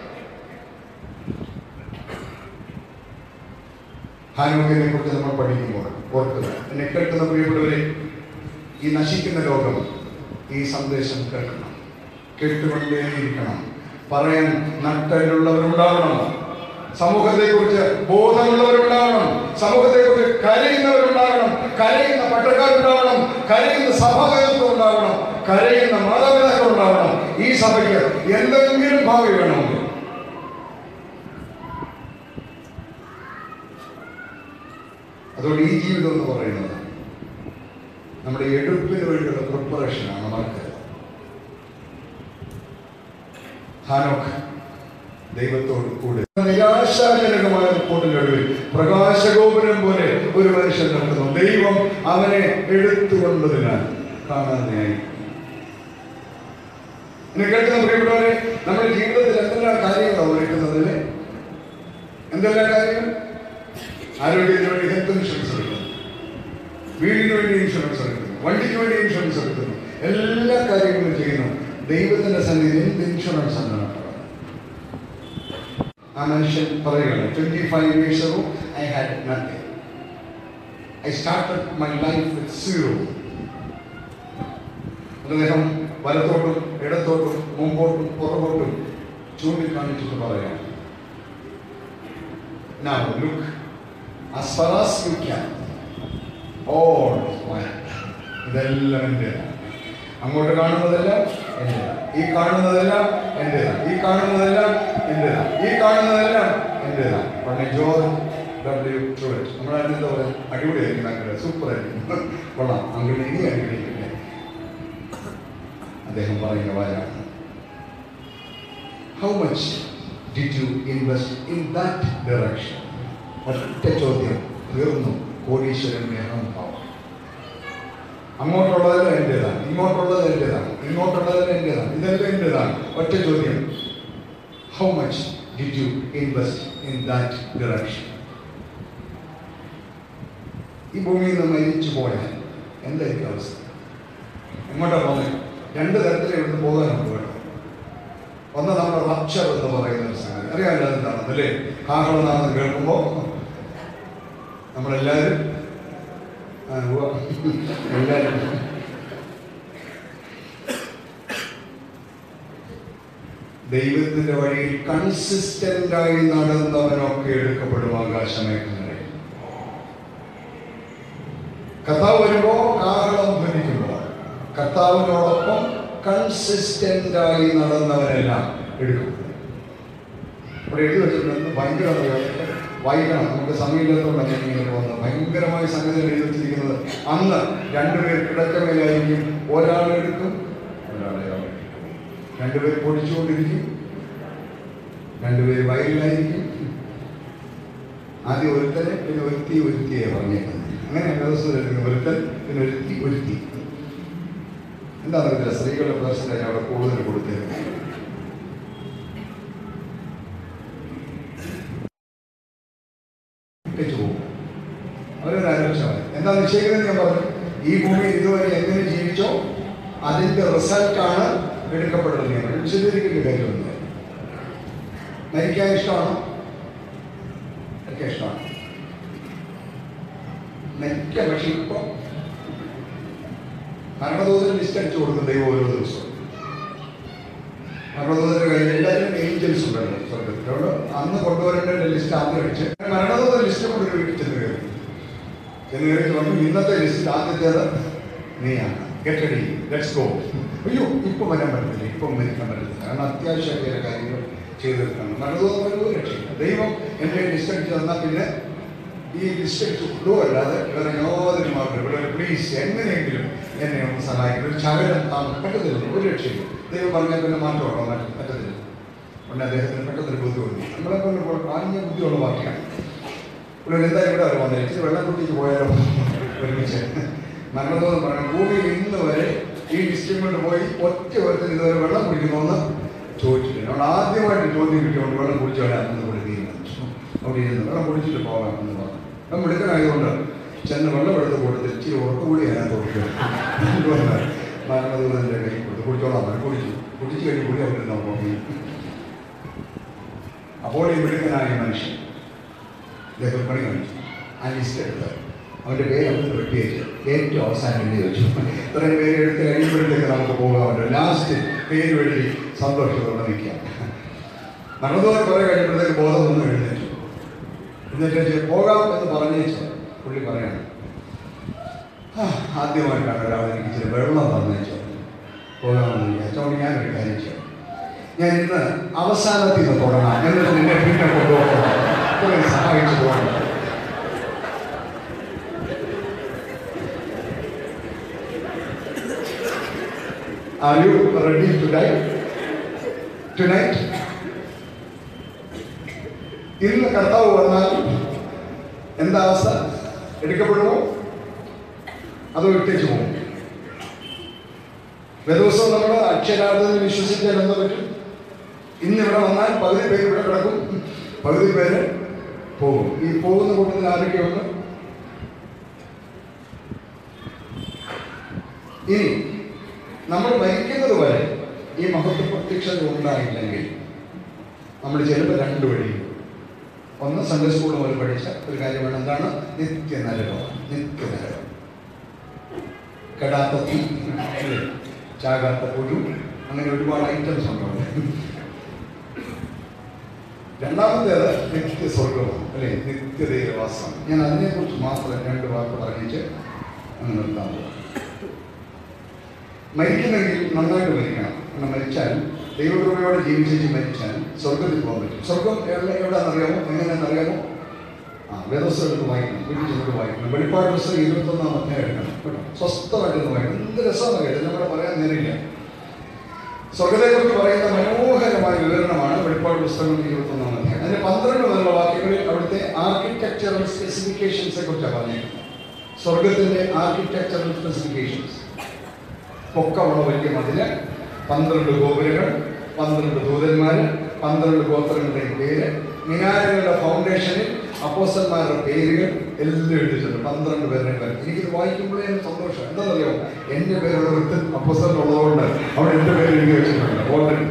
ഹാനോക്കിനെ കുറിച്ച് നമ്മൾ പഠിക്കുമ്പോൾ ഓർക്കുക എന്നെ കേൾക്കുന്ന പ്രിയപ്പെട്ടവരെ ഈ നശിക്കുന്ന ലോകം ഈ സന്ദേശം കേൾക്കണം കേട്ടുകൊണ്ടേയിരിക്കണം പറയാൻ നട്ടലുള്ളവരുണ്ടാവണം സമൂഹത്തെക്കുറിച്ച് ബോധമുള്ളവരുണ്ടാവണം സമൂഹത്തെക്കുറിച്ച് കരയുന്നവരുണ്ടാവണം കരയുന്ന പട്ടക്കാരുണ്ടാവണം കരയുന്ന സഭാകേന്ദ്രം ഉണ്ടാവണം കരയുന്ന മാതാപിതാക്കൾ ഉണ്ടാവണം ഈ സഭയ്ക്ക് എന്തെങ്കിലും ഭാവി വേണമെങ്കിൽ അതുകൊണ്ട് ഈ ജീവിതം എന്ന് പറയുന്നത് നമ്മുടെ എടുപ്പിന് വേണ്ടിയുള്ള പ്രിപ്പറേഷനാണ് മറക്കരുത് ഹാനോക്ക് ദൈവത്തോട് കൂടെ നിരാശാജനകമായ റിപ്പോർട്ടിനൊടുവിൽ പ്രകാശഗോപുരം പോലെ ഒരു മനുഷ്യൻ നടക്കുന്നു ദൈവം അവനെ എടുത്തുകൊണ്ടതിനാൽ കാണാതെയായി എന്നെ കേൾക്കുന്ന പ്രിയപ്പെട്ടവരെ നമ്മുടെ ജീവിതത്തിൽ എന്തെല്ലാം കാര്യങ്ങളാണ് ഒരുക്കുന്നതിന് എന്തെല്ലാം കാര്യങ്ങൾ ആരോഗ്യത്തിന് വേണ്ടി ഹെൽത്ത് ഇൻഷുറൻസ് എടുക്കുന്നു വീടിന് വേണ്ടി ഇൻഷുറൻസ് എടുക്കുന്നു വണ്ടിക്ക് വേണ്ടി ഇൻഷുറൻസ് എടുക്കുന്നു എല്ലാ കാര്യങ്ങളും ചെയ്യുന്നു ദൈവത്തിന്റെ സന്നിധിയിൽ എന്ത് ഇൻഷുറൻസ് എന്നാണ് ആ മനുഷ്യൻ പറയുകയാണ് twenty five years ago I had nothing I started my life with zero അദ്ദേഹം വലത്തോട്ടും ഇടത്തോട്ടും മുമ്പോട്ടും പുറകോട്ടും ചൂണ്ടിക്കാണിച്ചിട്ട് പറയാം Now look, as far as you can, all is mine. ഇതെല്ലാം എൻ്റെതാണ് അങ്ങോട്ട് കാണുന്നതെല്ലാം എൻ്റെതാണ് ഈ കാണുന്നതെല്ലാം എൻ്റെതാണ് ഈ കാണുന്നതെല്ലാം എൻ്റെതാണ് ഈ കാണുന്നതെല്ലാം എൻ്റെതാണ് പണ്ട് ജോർജ് ഡബ്ല്യു ട്രൂവറ്റ് നമ്മളതിന് എന്താ പറയുക അടിപൊളിയായിരിക്കും അങ്ങനെ സൂപ്പറായിരിക്കും കൊള്ളാം അങ്ങനെ ഇനി അനുഗ്രഹിക്കട്ടെ അദ്ദേഹം പറയുന്ന വാരാണ് how much did you invest in that direction ഒറ്റ ചോദ്യം തീർന്നു കോടീശ്വരൻ അഹംഭാവം അങ്ങോട്ടുള്ളതെല്ലാം എൻ്റെതാണ് ഇങ്ങോട്ടുള്ളത് എൻ്റെതാണ് ഇങ്ങോട്ടുള്ളതെല്ലാം എൻ്റെതാണ് ഇതെല്ലാം എൻ്റെതാണ് ഒറ്റ ചോദ്യം how much did you invest in that direction ഈ ഭൂമിയിൽ നിന്ന് മരിച്ചു പോയാൽ എന്തായിരിക്കും അവസ്ഥ എങ്ങോട്ടാ പോകുന്നത് രണ്ട് തരത്തിൽ ഇവിടുന്ന് പോകാനുണ്ട് കേട്ടോ ഒന്ന് നമ്മുടെ റപ്ചർ എന്ന് പറയുന്ന ഒരു സംഗതി അറിയാമല്ലോ എന്താണെന്ന് അല്ലേ കാഹളനാഥം കേൾക്കുമ്പോൾ നമ്മളെല്ലാവരും ആ, ഉവ്വ. എല്ലാവരും ദൈവത്തിന്റെ വഴിയിൽ കൺസിസ്റ്റന്റ് ആയി നടന്നവനൊക്കെ എടുക്കപ്പെടും ആകാശമേഖലകളിൽ കർത്താവ് വരുമ്പോ കാഹളം ധ്വനിക്കുമ്പോൾ കർത്താവിനോടൊപ്പം കൺസിസ്റ്റന്റ് ആയി നടന്നവരെല്ലാം എടുക്കും ഇവിടെ എഴുതി വെച്ചിട്ടുണ്ട് ഭയങ്കര വായിക്കണം നമുക്ക് സമയമില്ലാത്തതുകൊണ്ട് ഞാൻ ഇങ്ങനെ വന്നത് ഭയങ്കരമായ സംഗതികൾ എഴുതി വെച്ചിരിക്കുന്നത് അന്ന് രണ്ടുപേർ കിടക്കമേലായിരിക്കും ഒരാൾ എടുക്കും ഒരാളെ ആൾ എടുക്കും. രണ്ടുപേർ പൊടിച്ചുകൊണ്ടിരിക്കും രണ്ടുപേർ വയലിലായിരിക്കും ആദ്യം ഒരുത്തനെ പിന്നെ ഒരുത്തി ഒരുത്തിയെ പറഞ്ഞേക്കുന്നത് അങ്ങനെ വ്യവസ്ഥ ഒരുത്തൻ പിന്നെ ഒരുത്തി ഒരുത്തി എന്താണ് ഇതിലെ സ്ത്രീകളുടെ പേഴ്സൻറ്റേജ് അവിടെ കൂടുതൽ കൊടുത്തിരുന്നത് വെച്ചു പോകും അവരൊരു ആലോചന എന്താ നിശ്ചയിക്കുന്നത് ഞാൻ പറഞ്ഞു ഈ ഭൂമിയിൽ ഇതുവരെ എങ്ങനെ ജീവിച്ചോ അതിന്റെ റിസൾട്ടാണ് എടുക്കപ്പെടുന്നത് ഞാൻ പറഞ്ഞു. വിശദീകരിക്കേണ്ട കാര്യമൊന്നും മരിക്കാൻ ഇഷ്ടമാണോ ഒക്കെ ഇഷ്ടമാണ് മരിക്കാൻ പക്ഷെ ഇപ്പം മരണദൂതന് ലിസ്റ്റ് അടിച്ചു കൊടുക്കും ദൈവം ഓരോ ദിവസവും മരണദൂതന്റെ കയ്യിൽ എല്ലാവരും ഏഞ്ചൽസ് ഉണ്ടല്ലോ സ്വർഗത്തിൽ അവിടെ അന്ന് കൊണ്ടുവരേണ്ട ലിസ്റ്റ് ആദ്യം അടിച്ച് മരണദൂതൻ ലിസ്റ്റ് കൊണ്ട് ഒരു വീട്ടിൽ ചെന്ന് കയറി ചെന്ന് കയറി പറഞ്ഞു ഇന്നത്തെ ലിസ്റ്റ് ആദ്യത്തേത് നീയാണ് ഗെറ്റ് റെഡി ലെറ്റ്സ് ഗോ അയ്യോ ഇപ്പം വരാൻ പറ്റില്ല ഇപ്പം മരിക്കാൻ പറ്റില്ല കാരണം അത്യാവശ്യമായ ചില കാര്യങ്ങൾ ചെയ്തെടുക്കണം മരണദൂതൻ ഒരു രക്ഷയില്ല ദൈവം എൻ്റെ ലിസ്റ്റ് അടിച്ച് തന്നാൽ പിന്നെ ഈ ലിസ്റ്റ് അടിച്ച് കൊണ്ടുപോകല്ലാതെ വേറെ യാതൊരു മാർഗ്ഗം ഇവിടെ പ്ലീസ് എങ്ങനെയെങ്കിലും എന്നെ ഒന്ന് സഹായിക്കണം ഒരു ശകലം താ പറ്റത്തില്ല ഒരു രക്ഷയില്ല ദൈവം പറഞ്ഞാൽ പിന്നെ മാറ്റം ഉണ്ടോ മാറ്റം പറ്റത്തില്ല ഉടനെ അദ്ദേഹത്തിന് പെട്ടെന്നൊരു ബുദ്ധി വന്നു നമ്മളെ കൊണ്ട് പാഞ്ഞ ബുദ്ധിയുള്ള പാർട്ടിയാണ് ഇവിടെ എന്തായാലും ഇവിടെ അവർ വന്നത് ഇച്ചിരി വെള്ളം കുട്ടിക്ക് പോയാലോ ഒരുമിച്ച് മരണത്തോന്ന് പറഞ്ഞു ഭൂമിയിൽ ഇന്ന് വരെ ഈ ലിസ്റ്റും കൊണ്ട് പോയി ഒറ്റ ഒരുത്തിന് ഇതുവരെ വെള്ളം കുടിക്കണമെന്ന് ചോദിച്ചിട്ടില്ല നമ്മൾ ആദ്യമായിട്ട് ചോദ്യം കിട്ടിയോണ്ട് വെള്ളം കുടിച്ചു വരാമെന്ന് കൂടി തീരുമാനിച്ചു അവിടെ ഇരുന്ന് വെള്ളം കുടിച്ചിട്ട് പോകാം എന്ന് പറഞ്ഞു നമ്മൾ എടുക്കാനായതുകൊണ്ട് ചെന്ന് വെള്ളം എടുത്ത് കൊടുത്ത് ഇച്ചിരി ഉറക്കം കൂടി അതിനകത്ത് കൊടുക്കുക മരണദൂതൻ്റെ കൈ കൊടുത്ത് കുടിച്ചോളാം പറഞ്ഞു കുടിച്ചു കുടിച്ചു കഴിഞ്ഞ് കൂടി അവിടെ നോക്കി അപ്പോൾ ഈ മിടുക്കനായ മനുഷ്യൻ ഇദ്ദേഹം പണി കാണിച്ചു ആ ലിസ്റ്റ് എടുത്ത് അവൻ്റെ പേര് അവിടെ പ്രത്യേകിച്ച് ഏറ്റവും അവസാനം എഴുതി വെച്ചു ഇത്രയും പേര് എടുത്ത് കഴിയുമ്പോഴത്തേക്ക് നമുക്ക് പോകാമല്ലോ ലാസ്റ്റ് പേര് എഴുതി സന്തോഷത്തോടെ നിൽക്കാം നടന്നതുപോലെ കുറേ കഴിയുമ്പോഴത്തേക്ക് ബോധം ഒന്നും എഴുന്നേറ്റു എന്നിട്ട് പോകാം എന്ന് പറഞ്ഞേച്ചു പുള്ളി പറയാണ് "ആ, ആദ്യമായിട്ടാണ് ഒരാൾ എനിക്ക് ഇച്ചിരി വെള്ളം തന്നേച്ചു പോകാമെന്ന് വിചാരിച്ചോണ്ട് ഞാനൊരു കാര്യം ചെയ്യും ഞാൻ ഇന്ന് അവസാനത്തിൽ നിന്ന് തുടങ്ങാം എന്നിട്ട് നിന്നെ പിന്നെ കൊണ്ടുപോകണം ഇത്രയും സഹായിച്ചു പോകണം Are you ready to die? Tonight? ഇന്ന് കർത്താവ് വന്നാൽ എന്താ അവസ്ഥ എടുക്കപ്പെടുമോ അതോ ഇട്ടേച്ചു പോകും വേദോത്സവം നമ്മൾ അക്ഷരാർത്ഥത്തിൽ വിശ്വസിക്കാൻ എന്താ പറ്റും ഇന്ന് ഇവിടെ വന്നാൽ പകുതി പേര് ഇവിടെ കിടക്കും പകുതി പേര് പോകും ഈ പോകുന്ന കൂട്ടത്തിൽ ആരൊക്കെയുണ്ട് ഇനി നമ്മൾ മരിക്കുന്നത് വരെ ഈ മഹത്വ പ്രത്യക്ഷത ഉണ്ടായില്ലെങ്കിൽ നമ്മൾ ചിലപ്പോൾ രണ്ട് വഴി ഒന്ന് സൺഡേ സ്കൂൾ മുതൽ പഠിച്ച ഒരു കാര്യമാണ് എന്താണ് നിത്യ നരകം നിത്യ നരകം കെടാത്ത തീ അല്ലേ? ചാകാത്ത പുഴു അങ്ങനെ ഒരുപാട് ഐറ്റംസ് ഉണ്ട് അവിടെ രണ്ടാമത്തേത് നിത്യ സ്വർഗമാണ് അല്ലെ നിത്യദൈവവാസം ഞാൻ അതിനെക്കുറിച്ച് മാത്രം രണ്ട് വാക്ക് പറഞ്ഞിട്ട് അങ്ങ് നിർത്താൻ പോകും മരിക്കുന്നെങ്കിൽ നന്നായിട്ട് മരിക്കണം കാരണം മരിച്ചാൽ ദൈവകൃപയോടെ ജീവിച്ചു മരിച്ചാൽ സ്വർഗത്തിൽ പോകാൻ പറ്റും സ്വർഗം എവിടെ എവിടെയാണെന്നറിയാമോ എങ്ങനെയാണെന്നറിയാമോ ആ വേദസ്ഥലത്ത് വായിക്കണം വീട്ടിൽ ചെന്നിട്ട് വായിക്കണം വെളിപ്പാട് പുസ്തകം ഇരുപത്തൊന്നാം അധ്യായം എടുക്കണം കേട്ടോ സ്വസ്ഥമായിട്ടൊന്ന് വായിക്കണം എന്ത് രസമാണ് കേട്ടോ നമ്മുടെ പറയാൻ നേരില്ല സ്വർഗത്തെക്കുറിച്ച് പറയുന്ന മനോഹരമായ വിവരണമാണ് വെളിപ്പാട് പുസ്തകം ഇരുപത്തൊന്നാം അധ്യായം അതിന് പന്ത്രണ്ട് മുതലുള്ള വാക്യങ്ങളിൽ അവിടുത്തെ ആർക്കിടെക്ചറൽ സ്പെസിഫിക്കേഷൻസെ കുറിച്ചാണ് പറഞ്ഞിരിക്കുന്നത് സ്വർഗത്തിന്റെ ആർക്കിടെക്ചറൽ സ്പെസിഫിക്കേഷൻസ് പൊക്കമുള്ള വലിയ മതില് പന്ത്രണ്ട് ഗോപുരങ്ങൾ പന്ത്രണ്ട് ദൂതന്മാര് പന്ത്രണ്ട് ഗോത്രങ്ങളുടെയും പേര് മിനാരങ്ങളുടെ ഫൗണ്ടേഷനിൽ അപ്പോസന്മാരുടെ പേരുകൾ എല്ലാം എഴുതിയിട്ടുണ്ട് പന്ത്രണ്ട് പേരുടെ പേര് എനിക്കിത് വായിക്കുമ്പോഴേ എനിക്ക് സന്തോഷം എന്താണെന്നറിയോ എൻ്റെ പേരുള്ള വിത്ത് അപ്പോസലുള്ളതുകൊണ്ട് അവിടെ എൻ്റെ പേര് എഴുതി വെച്ചിട്ടുണ്ട് ഓൾറെഡി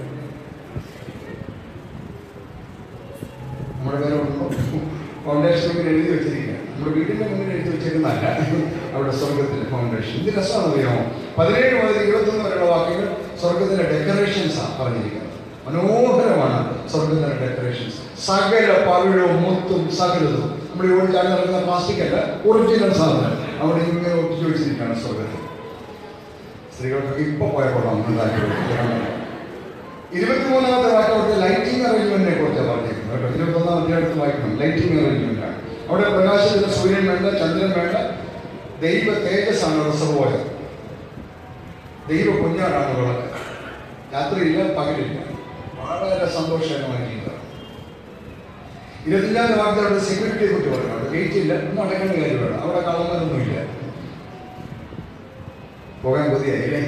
നമ്മുടെ പേരുണ്ടോ ഫൗണ്ടേഷൻ ഇങ്ങനെ എഴുതി വെച്ചിരിക്കുക നമ്മുടെ വീടിന്റെ മുന്നിൽ എഴുതി വെച്ചിരുന്നല്ല അവിടെ സ്വർഗത്തിന്റെ ഫൗണ്ടേഷൻ ഇത് രസമാണെന്നറിയാമോ പതിനേഴ് മുതൽ ഇരുപത്തൊന്ന് വരെയുള്ള വാക്യങ്ങൾ സ്വർഗത്തിന്റെ ഡെക്കറേഷൻസ് ആണ് പറഞ്ഞിരിക്കുന്നത് മനോഹരമാണ് സ്വർഗത്തിന്റെ ഡെക്കറേഷൻസ് സകല പവിഴവും മുത്തും സകലതും നമ്മുടെ ഈ ഓടിച്ചാൽ നടക്കുന്ന പ്ലാസ്റ്റിക് അല്ല ഒറിജിനൽ സാധനം അവിടെ ഇങ്ങനെ ഒട്ടിച്ചു വെച്ചിരിക്കുകയാണ് സ്വർഗത്തിൽ സ്ത്രീകൾക്കൊക്കെ ഇപ്പൊ പോയപ്പോഴാണ് ഇരുപത്തിമൂന്നാമത്തെ വാക്യത്തെ ലൈറ്റിംഗ് അറേഞ്ച്മെന്റിനെ കുറിച്ചാണ് പറഞ്ഞിരിക്കുന്നത് കേട്ടോ ഇരുപത്തൊന്നാം അധ്യായത്തിൽ വായിക്കണം ലൈറ്റിംഗ് അറേഞ്ച്മെന്റ് ആണ് അവിടെ പ്രകാശത്തിന് സൂര്യൻ വേണ്ട ചന്ദ്രൻ വേണ്ട ദൈവ തേജസ്സാണ് റിസർവോയർ ദൈവ കുഞ്ഞാടാണ് ഉള്ളത് രാത്രിയില്ല പകലില്ല വളരെ സന്തോഷകരമായ ജീവിതം ഇരുപത്തിഞ്ചാം വാക്യത്തിൽ അവിടെ സെക്യൂരിറ്റിയെ കുറിച്ച് പറഞ്ഞു അവിടെ ഗേറ്റ് ഇല്ല ഒന്നും അടയ്ക്കേണ്ട കാര്യമാണ് അവിടെ കള്ളന്മാരൊന്നുമില്ല പോകാൻ കൊതിയായില്ലേ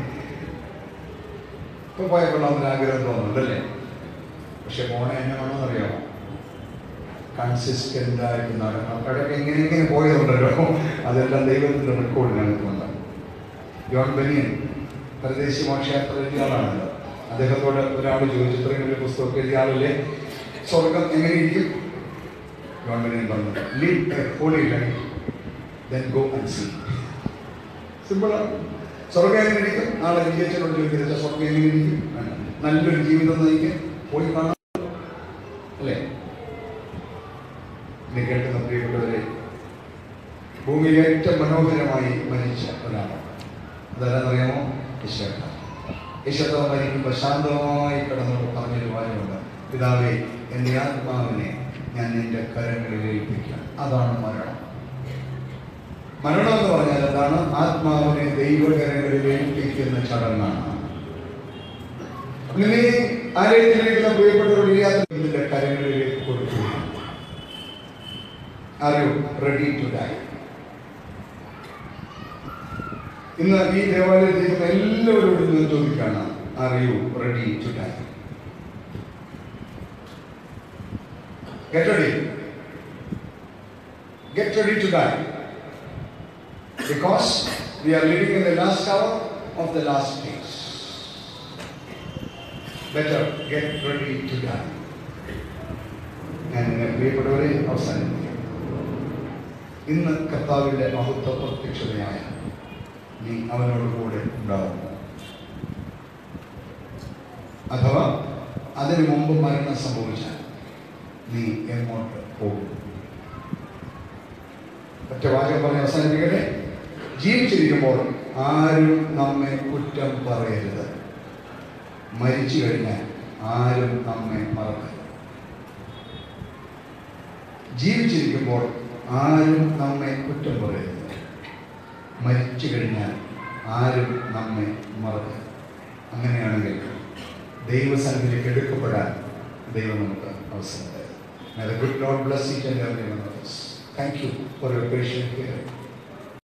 ഇപ്പൊ പോയ കൊള്ളാമെന്ന് ആഗ്രഹം തോന്നുന്നുണ്ടല്ലേ പക്ഷെ പോണ എന്നെ വേണമെന്നറിയാമോ കൺസിസ്റ്റന്റ് ആയിട്ട് നടക്കണം അവിടെയൊക്കെ എങ്ങനെ എങ്ങനെ പോയതുണ്ടല്ലോ അതെല്ലാം ദൈവത്തിന്റെ റെക്കോർഡിനകത്തുണ്ട് ജോൺ ബനിയൻ പരദേശി മോക്ഷയാത്ര എഴുതിയ ആളാണല്ലോ അദ്ദേഹത്തോട് ഒരാൾ ചോദിച്ചു ഇത്രയും വലിയ പുസ്തകമൊക്കെ എഴുതിയ ആളല്ലേ സ്വർഗം എങ്ങനെയിരിക്കും ജോൺ ബനിയൻ പറഞ്ഞു live a holy life then go and see സിമ്പിളാണ് സ്വർഗം എങ്ങനെ ഇരിക്കും നാളെ വിജയിച്ചോട് ചോദിക്കുന്നത് സ്വർഗം എങ്ങനെ ഇരിക്കും വേണ്ട. നല്ലൊരു ജീവിതം നയിക്കാൻ പോയി കാണാം അല്ലേ ഇനി കേൾക്കുന്ന പ്രിയപ്പെട്ടവരെ ഭൂമിയിൽ ഏറ്റവും മനോഹരമായി മരിച്ച ഒരാളാണ് അതാരെന്നറിയാമോ ഈശ്വര ഈശ്വര മരിക്കുമ്പോൾ ശാന്തമായി കിടന്നോട് പറഞ്ഞൊരു കാര്യമുണ്ട് പിതാവേ എൻ്റെ ആത്മാവിനെ ഞാൻ നിന്റെ കരങ്ങളിൽ ഏൽപ്പിക്കാം അതാണ് മരണം മരണം എന്ന് പറഞ്ഞാൽ എന്താണ് ആത്മാവിനെ ദൈവകരങ്ങളിൽ ഏൽപ്പിക്കുന്ന ചടങ്ങാണ് നീ ആലയത്തിലിരിക്കുന്ന പ്രിയപ്പെട്ടവർ ഇതിന്റെ കരങ്ങളിലേക്ക് കൊടുത്തു are you ready to die ഇന്ന് ഈ ദേവാലയത്തിൽ ഇരിക്കുന്ന എല്ലാവരോടും ഞാൻ ചോദിക്കാണ് are you ready to die get ready get ready to die because we are living in the last hour of the last days. Better get ready to die. ഞാൻ നിന്നെ പ്രിയപ്പെട്ടവരെ അവസാനിപ്പിക്കും ഇന്ന് കർത്താവിൻ്റെ മഹത്വ പ്രത്യക്ഷതയായ നീ അവനോട് കൂടെ ഉണ്ടാവുന്നു അഥവാ അതിനു മുമ്പ് മരണം സംഭവിച്ചാൽ നീ എങ്ങോട്ട് പോകും ഒറ്റ വാചകം പറഞ്ഞ് അവസാനിപ്പിക്കട്ടെ ജീവിച്ചിരിക്കുമ്പോൾ ആരും നമ്മെ കുറ്റം പറയരുത് മരിച്ചു കഴിഞ്ഞാൽ ആരും നമ്മെ മറക്കരുത് ജീവിച്ചിരിക്കുമ്പോൾ ആരും നമ്മെ കുറ്റം പറയരുത് മരിച്ചു കഴിഞ്ഞാൽ ആരും നമ്മെ മറക്കരുത് അങ്ങനെയാണെങ്കിൽ ദൈവസന്നിധിയിലേക്ക് എടുക്കപ്പെടാൻ ദൈവം നമുക്ക് അവസരം തരും May the good Lord bless each and every one of us. Thank you for your patient hearing.